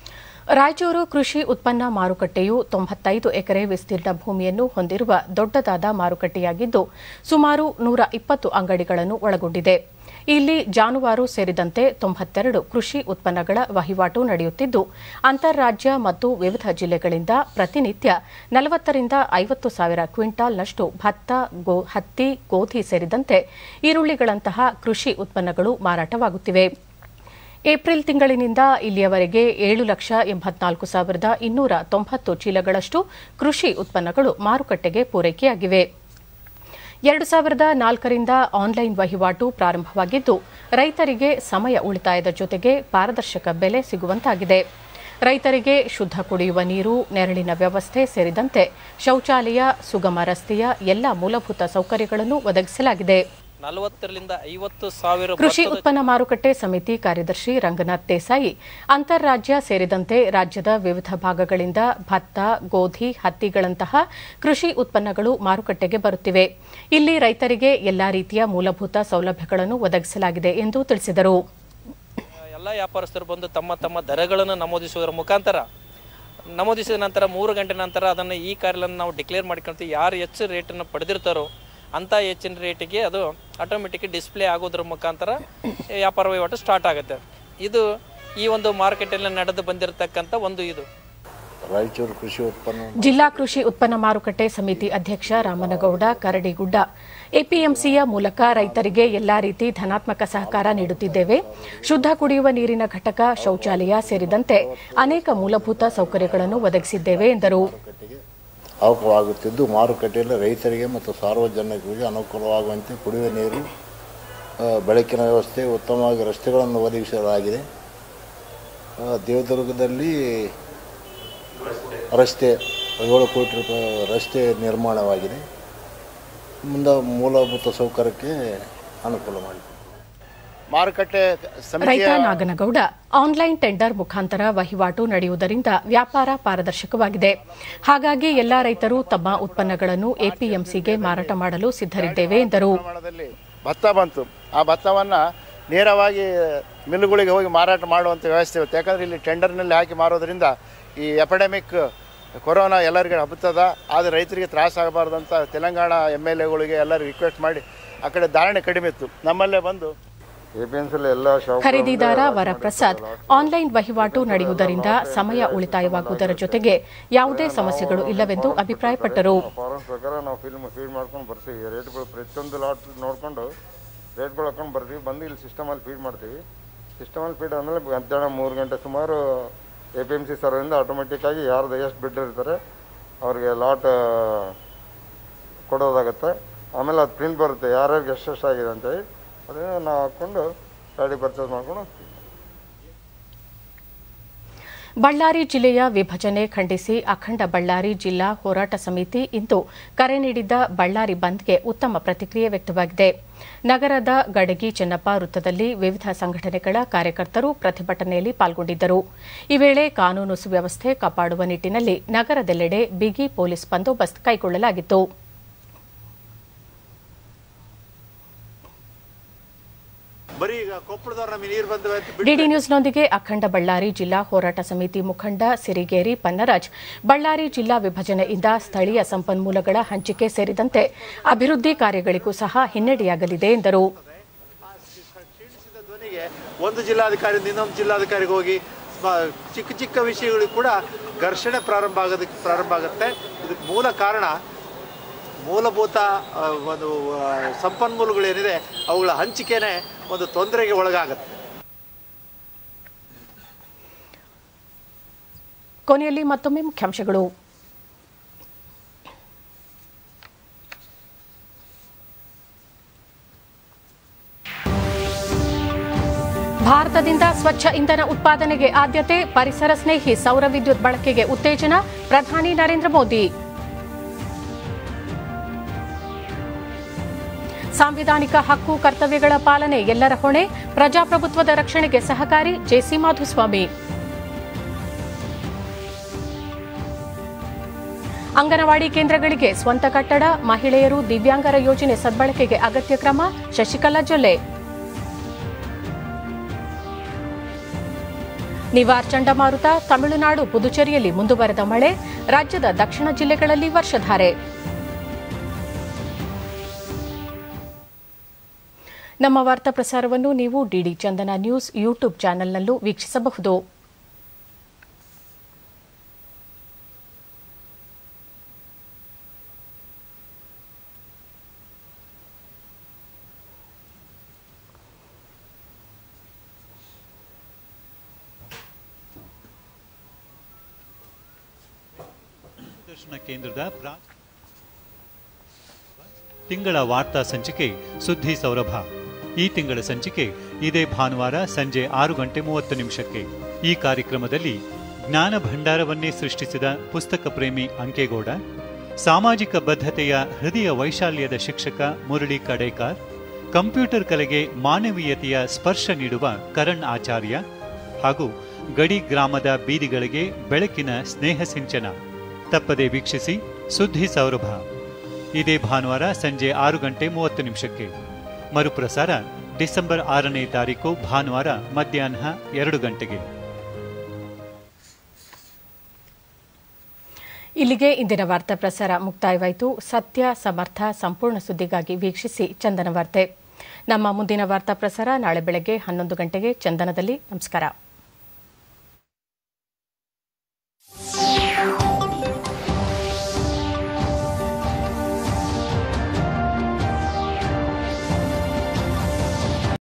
ರಾಯಚೂರು ಕೃಷಿ ಉತ್ಪನ್ನ ಮಾರುಕಟ್ಟೆಯು ತೊಂಬತ್ತೈದು ಎಕರೆ ವಿಸ್ತೀರ್ಣ ಭೂಮಿಯನ್ನು ಹೊಂದಿರುವ ದೊಡ್ಡದಾದ ಮಾರುಕಟ್ಟೆಯಾಗಿದ್ದು ಸುಮಾರು ನೂರ ಇಪ್ಪತ್ತು ಅಂಗಡಿಗಳನ್ನು ಒಳಗೊಂಡಿದೆ ಇಲ್ಲಿ ಜಾನುವಾರು ಸೇರಿದಂತೆ ತೊಂಬತ್ತೆರಡು ಕೃಷಿ ಉತ್ಪನ್ನಗಳ ವಹಿವಾಟು ನಡೆಯುತ್ತಿದ್ದು ಅಂತಾರಾಜ್ಯ ಮತ್ತು ವಿವಿಧ ಜಿಲ್ಲೆಗಳಿಂದ ಪ್ರತಿನಿತ್ಯ ನಲವತ್ತರಿಂದ ಐವತ್ತು ಸಾವಿರ ಕ್ವಿಂಟಾಲ್ನಷ್ಟು ಭತ್ತ ಗೋ ಹತ್ತಿ ಗೋಧಿ ಸೇರಿದಂತೆ ಈರುಳ್ಳಿಗಳಂತಹ ಕೃಷಿ ಉತ್ಪನ್ನಗಳು ಮಾರಾಟವಾಗುತ್ತಿವೆ ಏಪ್ರಿಲ್ ತಿಂಗಳಿನಿಂದ ಇಲ್ಲಿಯವರೆಗೆ ಏಳು ಲಕ್ಷ ಎಂಬತ್ನಾಲ್ಕು ಸಾವಿರದ ಇನ್ನೂರ ತೊಂಬತ್ತು ಚೀಲಗಳಷ್ಟು ಕೃಷಿ ಉತ್ಪನ್ನಗಳು ಮಾರುಕಟ್ಟೆಗೆ ಪೂರೈಕೆಯಾಗಿವೆ ಎರಡು ಸಾವಿರದ ನಾಲ್ಕರಿಂದ ಆನ್ಲೈನ್ ವಹಿವಾಟು ಪ್ರಾರಂಭವಾಗಿದ್ದು ರೈತರಿಗೆ ಸಮಯ ಉಳಿತಾಯದ ಜೊತೆಗೆ ಪಾರದರ್ಶಕ ಬೆಲೆ ಸಿಗುವಂತಾಗಿದೆ ರೈತರಿಗೆ ಶುದ್ಧ ಕುಡಿಯುವ ನೀರು ನೆರಳಿನ ವ್ಯವಸ್ಥೆ ಸೇರಿದಂತೆ ಶೌಚಾಲಯ ಸುಗಮ ರಸ್ತೆಯ ಎಲ್ಲ ಮೂಲಭೂತ ಸೌಕರ್ಯಗಳನ್ನು ಒದಗಿಸಲಾಗಿದೆ ನಲವತ್ತರಿಂದ ಐವತ್ತು ಸಾವಿರ ಕೃಷಿ ಭತ್ತದ ಉತ್ಪನ್ನ ಮಾರುಕಟ್ಟೆ ಸಮಿತಿ ಕಾರ್ಯದರ್ಶಿ ರಂಗನಾಥ್ ದೇಸಾಯಿ ಅಂತಾರಾಜ್ಯ ಸೇರಿದಂತೆ ರಾಜ್ಯದ ವಿವಿಧ ಭಾಗಗಳಿಂದ ಭತ್ತ ಗೋಧಿ ಹತ್ತಿಗಳಂತಹ ಕೃಷಿ ಉತ್ಪನ್ನಗಳು ಮಾರುಕಟ್ಟೆಗೆ ಬರುತ್ತಿವೆ ಇಲ್ಲಿ ರೈತರಿಗೆ ಎಲ್ಲಾ ರೀತಿಯ ಮೂಲಭೂತ ಸೌಲಭ್ಯಗಳನ್ನು ಒದಗಿಸಲಾಗಿದೆ ಎಂದು ತಿಳಿಸಿದರು ಎಲ್ಲ ವ್ಯಾಪಾರಸ್ಥರು ಬಂದು ತಮ್ಮ ತಮ್ಮ ದರಗಳನ್ನು ನಮೂದಿಸುವುದರ ಮುಖಾಂತರ ನಮೂದಿಸಿದ ನಂತರ ಮೂರು ಗಂಟೆ ನಂತರ ಅದನ್ನು ಈ ಕಾರ್ಯಗಳನ್ನು ನಾವು ಡಿಕ್ಲೇರ್ ಮಾಡ್ಕೊಳ್ತೀವಿ ಯಾರು ಹೆಚ್ಚು ರೇಟನ್ನು ಪಡೆದಿರ್ತಾರೋ ಅಂಥ ಹೆಚ್ಚಿನ ರೇಟಿಗೆ ಅದು ಆಟೋಮೆಟಿಕ್ ಡಿಸ್ಪ್ಲೇ ಆಗೋದ್ರ ಮುಖಾಂತರ ವ್ಯಾಪಾರ ವಹಿವಾಟು ಸ್ಟಾರ್ಟ್ ಆಗುತ್ತೆ ಇದು ಈ ಒಂದು ಮಾರ್ಕೆಟಲ್ಲಿ ನಡೆದು ಬಂದಿರತಕ್ಕಂಥ ಒಂದು ಇದು ರಾಯಚೂರು ಕೃಷಿ ಉತ್ಪನ್ನ ಜಿಲ್ಲಾ ಕೃಷಿ ಉತ್ಪನ್ನ ಮಾರುಕಟ್ಟೆ ಸಮಿತಿ ಅಧ್ಯಕ್ಷ ರಾಮನಗೌಡ ಕರಡಿಗುಡ್ಡ ಎಪಿಎಂಸಿಯ ಮೂಲಕ ರೈತರಿಗೆ ಎಲ್ಲಾ ರೀತಿ ಧನಾತ್ಮಕ ಸಹಕಾರ ನೀಡುತ್ತಿದ್ದೇವೆ ಶುದ್ಧ ಕುಡಿಯುವ ನೀರಿನ ಘಟಕ ಶೌಚಾಲಯ ಸೇರಿದಂತೆ ಅನೇಕ ಮೂಲಭೂತ ಸೌಕರ್ಯಗಳನ್ನು ಒದಗಿಸಿದ್ದೇವೆ ಎಂದರು ಅನುಕೂಲವಾಗುತ್ತಿದ್ದು ಮಾರುಕಟ್ಟೆಯಲ್ಲಿ ರೈತರಿಗೆ ಮತ್ತು ಸಾರ್ವಜನಿಕರಿಗೆ ಅನುಕೂಲವಾಗುವಂತೆ ಕುಡಿಯುವ ನೀರು ಆ, ಬೆಳಕಿನ ವ್ಯವಸ್ಥೆ ಉತ್ತಮವಾಗಿ ರಸ್ತೆಗಳನ್ನು ಒದಗಿಸಲಾಗಿದೆ ಆ, ದೇವದುರ್ಗದಲ್ಲಿ ರಸ್ತೆ ಏಳು ಕೋಟಿ ರೂಪಾಯಿ ರಸ್ತೆ ನಿರ್ಮಾಣವಾಗಿದೆ ಮುಂದೆ ಮೂಲಭೂತ ಸೌಕರ್ಯಕ್ಕೆ ಅನುಕೂಲ ಮಾಡಿದೆ ಮಾರುಕಟ್ಟೆ ರೈತ ಸಮಿತಿಯ ನಾಗನಗೌಡ ಆನ್ಲೈನ್ ಟೆಂಡರ್ ಮುಖಾಂತರ ವಹಿವಾಟು ನಡೆಯುವುದರಿಂದ ವ್ಯಾಪಾರ ಪಾರದರ್ಶಕವಾಗಿದೆ ಹಾಗಾಗಿ ಎಲ್ಲಾ ರೈತರು ತಮ್ಮ ಉತ್ಪನ್ನಗಳನ್ನು ಎಪಿಎಂಸಿಗೆ ಮಾರಾಟ ಮಾಡಲು ಸಿದ್ದರಿದ್ದೇವೆ ಎಂದರು ಪ್ರಮಾಣದಲ್ಲಿ ಭತ್ತ ಬಂತು ಆ ಭತ್ತವನ್ನು ನೇರವಾಗಿ ಮಿಲ್ಗಳಿಗೆ ಹೋಗಿ ಮಾರಾಟ ಮಾಡುವಂಥ ವ್ಯವಸ್ಥೆ ಇರುತ್ತೆ ಯಾಕಂದರೆ ಇಲ್ಲಿ ಟೆಂಡರ್ನಲ್ಲಿ ಹಾಕಿ ಮಾರೋದ್ರಿಂದ ಈ ಎಪಡೆಮಿಕ್ ಕೊರೋನಾ ಎಲ್ಲರಿಗೆ ಹಬ್ಬುತ್ತದ ಆದರೆ ರೈತರಿಗೆ ತ್ರಾಸ ಆಗಬಾರ್ದು ಅಂತ ತೆಲಂಗಾಣ ಎಮ್ ಎಲ್ ಎಗಳಿಗೆ ಎಲ್ಲರಿಗೂ ರಿಕ್ವೆಸ್ಟ್ ಮಾಡಿ ಆ ಕಡೆ ಧಾರಣೆ ಕಡಿಮೆ ಇತ್ತು ನಮ್ಮಲ್ಲೇ ಬಂದು ಎಲ್ಲ ಖರೀದಿದಾರ ವರಪ್ರಸಾದ್ ಆನ್ಲೈನ್ ವಹಿವಾಟು ನಡೆಯುವುದರಿಂದ ಸಮಯ ಉಳಿತಾಯವಾಗುವುದರ ಜೊತೆಗೆ ಯಾವುದೇ ಸಮಸ್ಯೆಗಳು ಇಲ್ಲವೆಂದು ಅಭಿಪ್ರಾಯಪಟ್ಟರು ಫಾರಂ ಪ್ರಕಾರ ನಾವು ಫಿಲ್ಮ್ ಫೀಡ್ ಮಾಡ್ಕೊಂಡು ಬರ್ತೀವಿ ರೇಟ್ಗಳು ಪ್ರತಿಯೊಂದು ಲಾಟ್ ನೋಡಿಕೊಂಡು ರೇಟ್ಗಳು ಹಾಕೊಂಡು ಬರ್ತೀವಿ ಬಂದು ಇಲ್ಲಿ ಸಿಸ್ಟಮಲ್ಲಿ ಫೀಡ್ ಮಾಡ್ತೀವಿ ಸಿಸ್ಟಮಲ್ಲಿ ಫೀಡ್ ಆದಮೇಲೆ ಮಧ್ಯಾಹ್ನ ಮೂರು ಗಂಟೆ ಸುಮಾರು ಎ ಪಿ ಎಮ್ ಸಿ ಸರ್ವಿಂದ ಆಟೋಮೆಟಿಕ್ಕಾಗಿ ಯಾರ್ದು ಎಷ್ಟು ಬಿಡ್ ಇರ್ತಾರೆ ಅವ್ರಿಗೆ ಲಾಟ್ ಕೊಡೋದಾಗುತ್ತೆ ಆಮೇಲೆ ಅದು ಪ್ರಿಂಟ್ ಬರುತ್ತೆ ಯಾರ್ಯಾರಿಗೆ ಎಷ್ಟೆಷ್ಟು ಆಗಿದೆ ಅಂತೇಳಿ ಅದನ್ನು ನಾವು ಹಾಕ್ಕೊಂಡು ಗಾಡಿ ಪರ್ಚೇಸ್ ಮಾಡ್ಕೊಂಡು ಹೋಗ್ತೀವಿ ಬಳ್ಳಾರಿ ಜಿಲ್ಲೆಯ ವಿಭಜನೆ ಖಂಡಿಸಿ ಅಖಂಡ ಬಳ್ಳಾರಿ ಜಿಲ್ಲಾ ಹೋರಾಟ ಸಮಿತಿ ಇಂದು ಕರೆ ನೀಡಿದ್ದ ಬಳ್ಳಾರಿ ಬಂದ್ಗೆ ಉತ್ತಮ ಪ್ರತಿಕ್ರಿಯೆ ವ್ಯಕ್ತವಾಗಿದೆ ನಗರದ ಗಡಗಿ ಚೆನ್ನಪ್ಪ ವೃತ್ತದಲ್ಲಿ ವಿವಿಧ ಸಂಘಟನೆಗಳ ಕಾರ್ಯಕರ್ತರು ಪ್ರತಿಭಟನೆಯಲ್ಲಿ ಪಾಲ್ಗೊಂಡಿದ್ದರು ಈ ವೇಳೆ ಕಾನೂನು ಸುವ್ಯವಸ್ಥೆ ಕಾಪಾಡುವ ನಿಟ್ಟಿನಲ್ಲಿ ನಗರದೆಲ್ಲೆಡೆ ಬಿಗಿ ಪೊಲೀಸ್ ಬಂದೋಬಸ್ತ್ ಕೈಗೊಳ್ಳಲಾಗಿತ್ತು ಬರೀ ಈಗ ಕೊಪ್ಪಳದವ್ರು ನಮಗೆ ನೀರು ಬಂದವೆ ಅಂತ ಬಿಟ್ಟು ಡಿಡಿ ನ್ಯೂಸ್ನೊಂದಿಗೆ ಅಖಂಡ ಬಳ್ಳಾರಿ ಜಿಲ್ಲಾ ಹೋರಾಟ ಸಮಿತಿ ಮುಖಂಡ ಸಿರಿಗೇರಿ ಪನ್ನರಾಜ್ ಬಳ್ಳಾರಿ ಜಿಲ್ಲಾ ವಿಭಜನೆಯಿಂದ ಸ್ಥಳೀಯ ಸಂಪನ್ಮೂಲಗಳ ಹಂಚಿಕೆ ಸೇರಿದಂತೆ ಅಭಿವೃದ್ಧಿ ಕಾರ್ಯಗಳಿಗೂ ಸಹ ಹಿನ್ನಡೆಯಾಗಲಿದೆ ಎಂದರು ಧ್ವನಿಗೆ ಒಂದು ಜಿಲ್ಲಾಧಿಕಾರಿಯಿಂದ ಇನ್ನೊಂದು ಜಿಲ್ಲಾಧಿಕಾರಿಗೆ ಹೋಗಿ ಸ್ಮ- ಚಿಕ್ಕ ಚಿಕ್ಕ ವಿಷಯಗಳಿಗೂ ಕೂಡ ಘರ್ಷಣೆ ಪ್ರಾರಂಭ ಆಗೋದಕ್ಕೆ ಪ್ರಾರಂಭ ಆಗುತ್ತೆ ಇದಕ್ಕೆ ಮೂಲ ಕಾರಣ ಮೂಲಭೂತ ಆ, ಒಂದು ಆ, ಸಂಪನ್ಮೂಲಗಳೇನಿದೆ ಅವುಗಳ ಹಂಚಿಕೆನೇ ಒಂದು ತೊಂದರೆಗೆ ಒಳಗಾಗುತ್ತೆ ಕೊನೆಯಲ್ಲಿ ಮತ್ತೊಮ್ಮೆ ಮುಖ್ಯಾಂಶಗಳು ಭಾರತದಿಂದ ಸ್ವಚ್ಛ ಇಂಧನ ಉತ್ಪಾದನೆಗೆ ಆದ್ಯತೆ ಪರಿಸರ ಸ್ನೇಹಿ ಸೌರ ವಿದ್ಯುತ್ ಬಳಕೆಗೆ ಉತ್ತೇಜನ ಪ್ರಧಾನಿ ನರೇಂದ್ರ ಮೋದಿ ಸಾಂವಿಧಾನಿಕ ಹಕ್ಕು ಕರ್ತವ್ಯಗಳ ಪಾಲನೆ ಎಲ್ಲರ ಹೊಣೆ ಪ್ರಜಾಪ್ರಭುತ್ವದ ರಕ್ಷಣೆಗೆ ಸಹಕಾರಿ ಜೆಸಿ ಮಾಧುಸ್ವಾಮಿ ಅಂಗನವಾಡಿ ಕೇಂದ್ರಗಳಿಗೆ ಸ್ವಂತ ಕಟ್ಟಡ ಮಹಿಳೆಯರು ದಿವ್ಯಾಂಗರ ಯೋಜನೆ ಸದ್ಬಳಕೆಗೆ ಅಗತ್ಯ ಕ್ರಮ ಶಶಿಕಲಾ ಜೊಲ್ಲೆ ನಿವಾರ್ ಚಂಡಮಾರುತ ತಮಿಳುನಾಡು ಪುದುಚೇರಿಯಲ್ಲಿ ಮುಂದುವರೆದ ಮಳೆ ರಾಜ್ಯದ ದಕ್ಷಿಣ ಜಿಲ್ಲೆಗಳಲ್ಲಿ ವರ್ಷಧಾರೆ ನಮ್ಮ ವಾರ್ತಾ ಪ್ರಸಾರವನ್ನು ನೀವು ಡಿಡಿ ಚಂದನ ನ್ಯೂಸ್ ಯೂಟ್ಯೂಬ್ ಚಾನೆಲ್ನಲ್ಲೂ ವೀಕ್ಷಿಸಬಹುದು ದೂರದರ್ಶನ ಕೇಂದ್ರದ ಪ್ರಾ- ತಿಂಗಳ ವಾರ್ತಾ ಸಂಚಿಕೆ ಸುದ್ದಿ ಸೌರಭ ಈ ತಿಂಗಳ ಸಂಚಿಕೆ ಇದೇ ಭಾನುವಾರ ಸಂಜೆ ಆರು ಗಂಟೆ ಮೂವತ್ತು ನಿಮಿಷಕ್ಕೆ ಈ ಕಾರ್ಯಕ್ರಮದಲ್ಲಿ ಜ್ಞಾನ ಭಂಡಾರವನ್ನೇ ಸೃಷ್ಟಿಸಿದ ಪುಸ್ತಕ ಪ್ರೇಮಿ ಅಂಕೇಗೌಡ ಸಾಮಾಜಿಕ ಬದ್ಧತೆಯ ಹೃದಯ ವೈಶಾಲ್ಯದ ಶಿಕ್ಷಕ ಮುರಳಿ ಕಡೇಕಾರ್ ಕಂಪ್ಯೂಟರ್ ಕಲೆಗೆ ಮಾನವೀಯತೆಯ ಸ್ಪರ್ಶ ನೀಡುವ ಕರಣ್ ಆಚಾರ್ಯ ಹಾಗೂ ಗಡಿ ಗ್ರಾಮದ ಬೀದಿಗಳಿಗೆ ಬೆಳಕಿನ ಸ್ನೇಹ ಸಿಂಚನ ತಪ್ಪದೆ ವೀಕ್ಷಿಸಿ ಸುದ್ದಿ ಸೌರಭ ಇದೇ ಭಾನುವಾರ ಸಂಜೆ ಆರು ಗಂಟೆ ಮೂವತ್ತು ನಿಮಿಷಕ್ಕೆ ಮರುಪ್ರಸಾರ ಡಿಸೆಂಬರ್ ಆರನೇ ತಾರೀಕು ಭಾನುವಾರ ಮಧ್ಯಾಹ್ನ ಎರಡು ಗಂಟೆಗೆ ಇಲ್ಲಿಗೆ ಇಂದಿನ ವಾರ್ತಾ ಪ್ರಸಾರ ಮುಕ್ತಾಯವಾಯಿತು ಸತ್ಯ ಸಮರ್ಥ ಸಂಪೂರ್ಣ ಸುದ್ದಿಗಾಗಿ ವೀಕ್ಷಿಸಿ ಚಂದನ ವಾರ್ತೆ ನಮ್ಮ ಮುಂದಿನ ವಾರ್ತಾ ಪ್ರಸಾರ ನಾಳೆ ಬೆಳಗ್ಗೆ ಹನ್ನೊಂದು ಗಂಟೆಗೆ ಚಂದನದಲ್ಲಿ ನಮಸ್ಕಾರ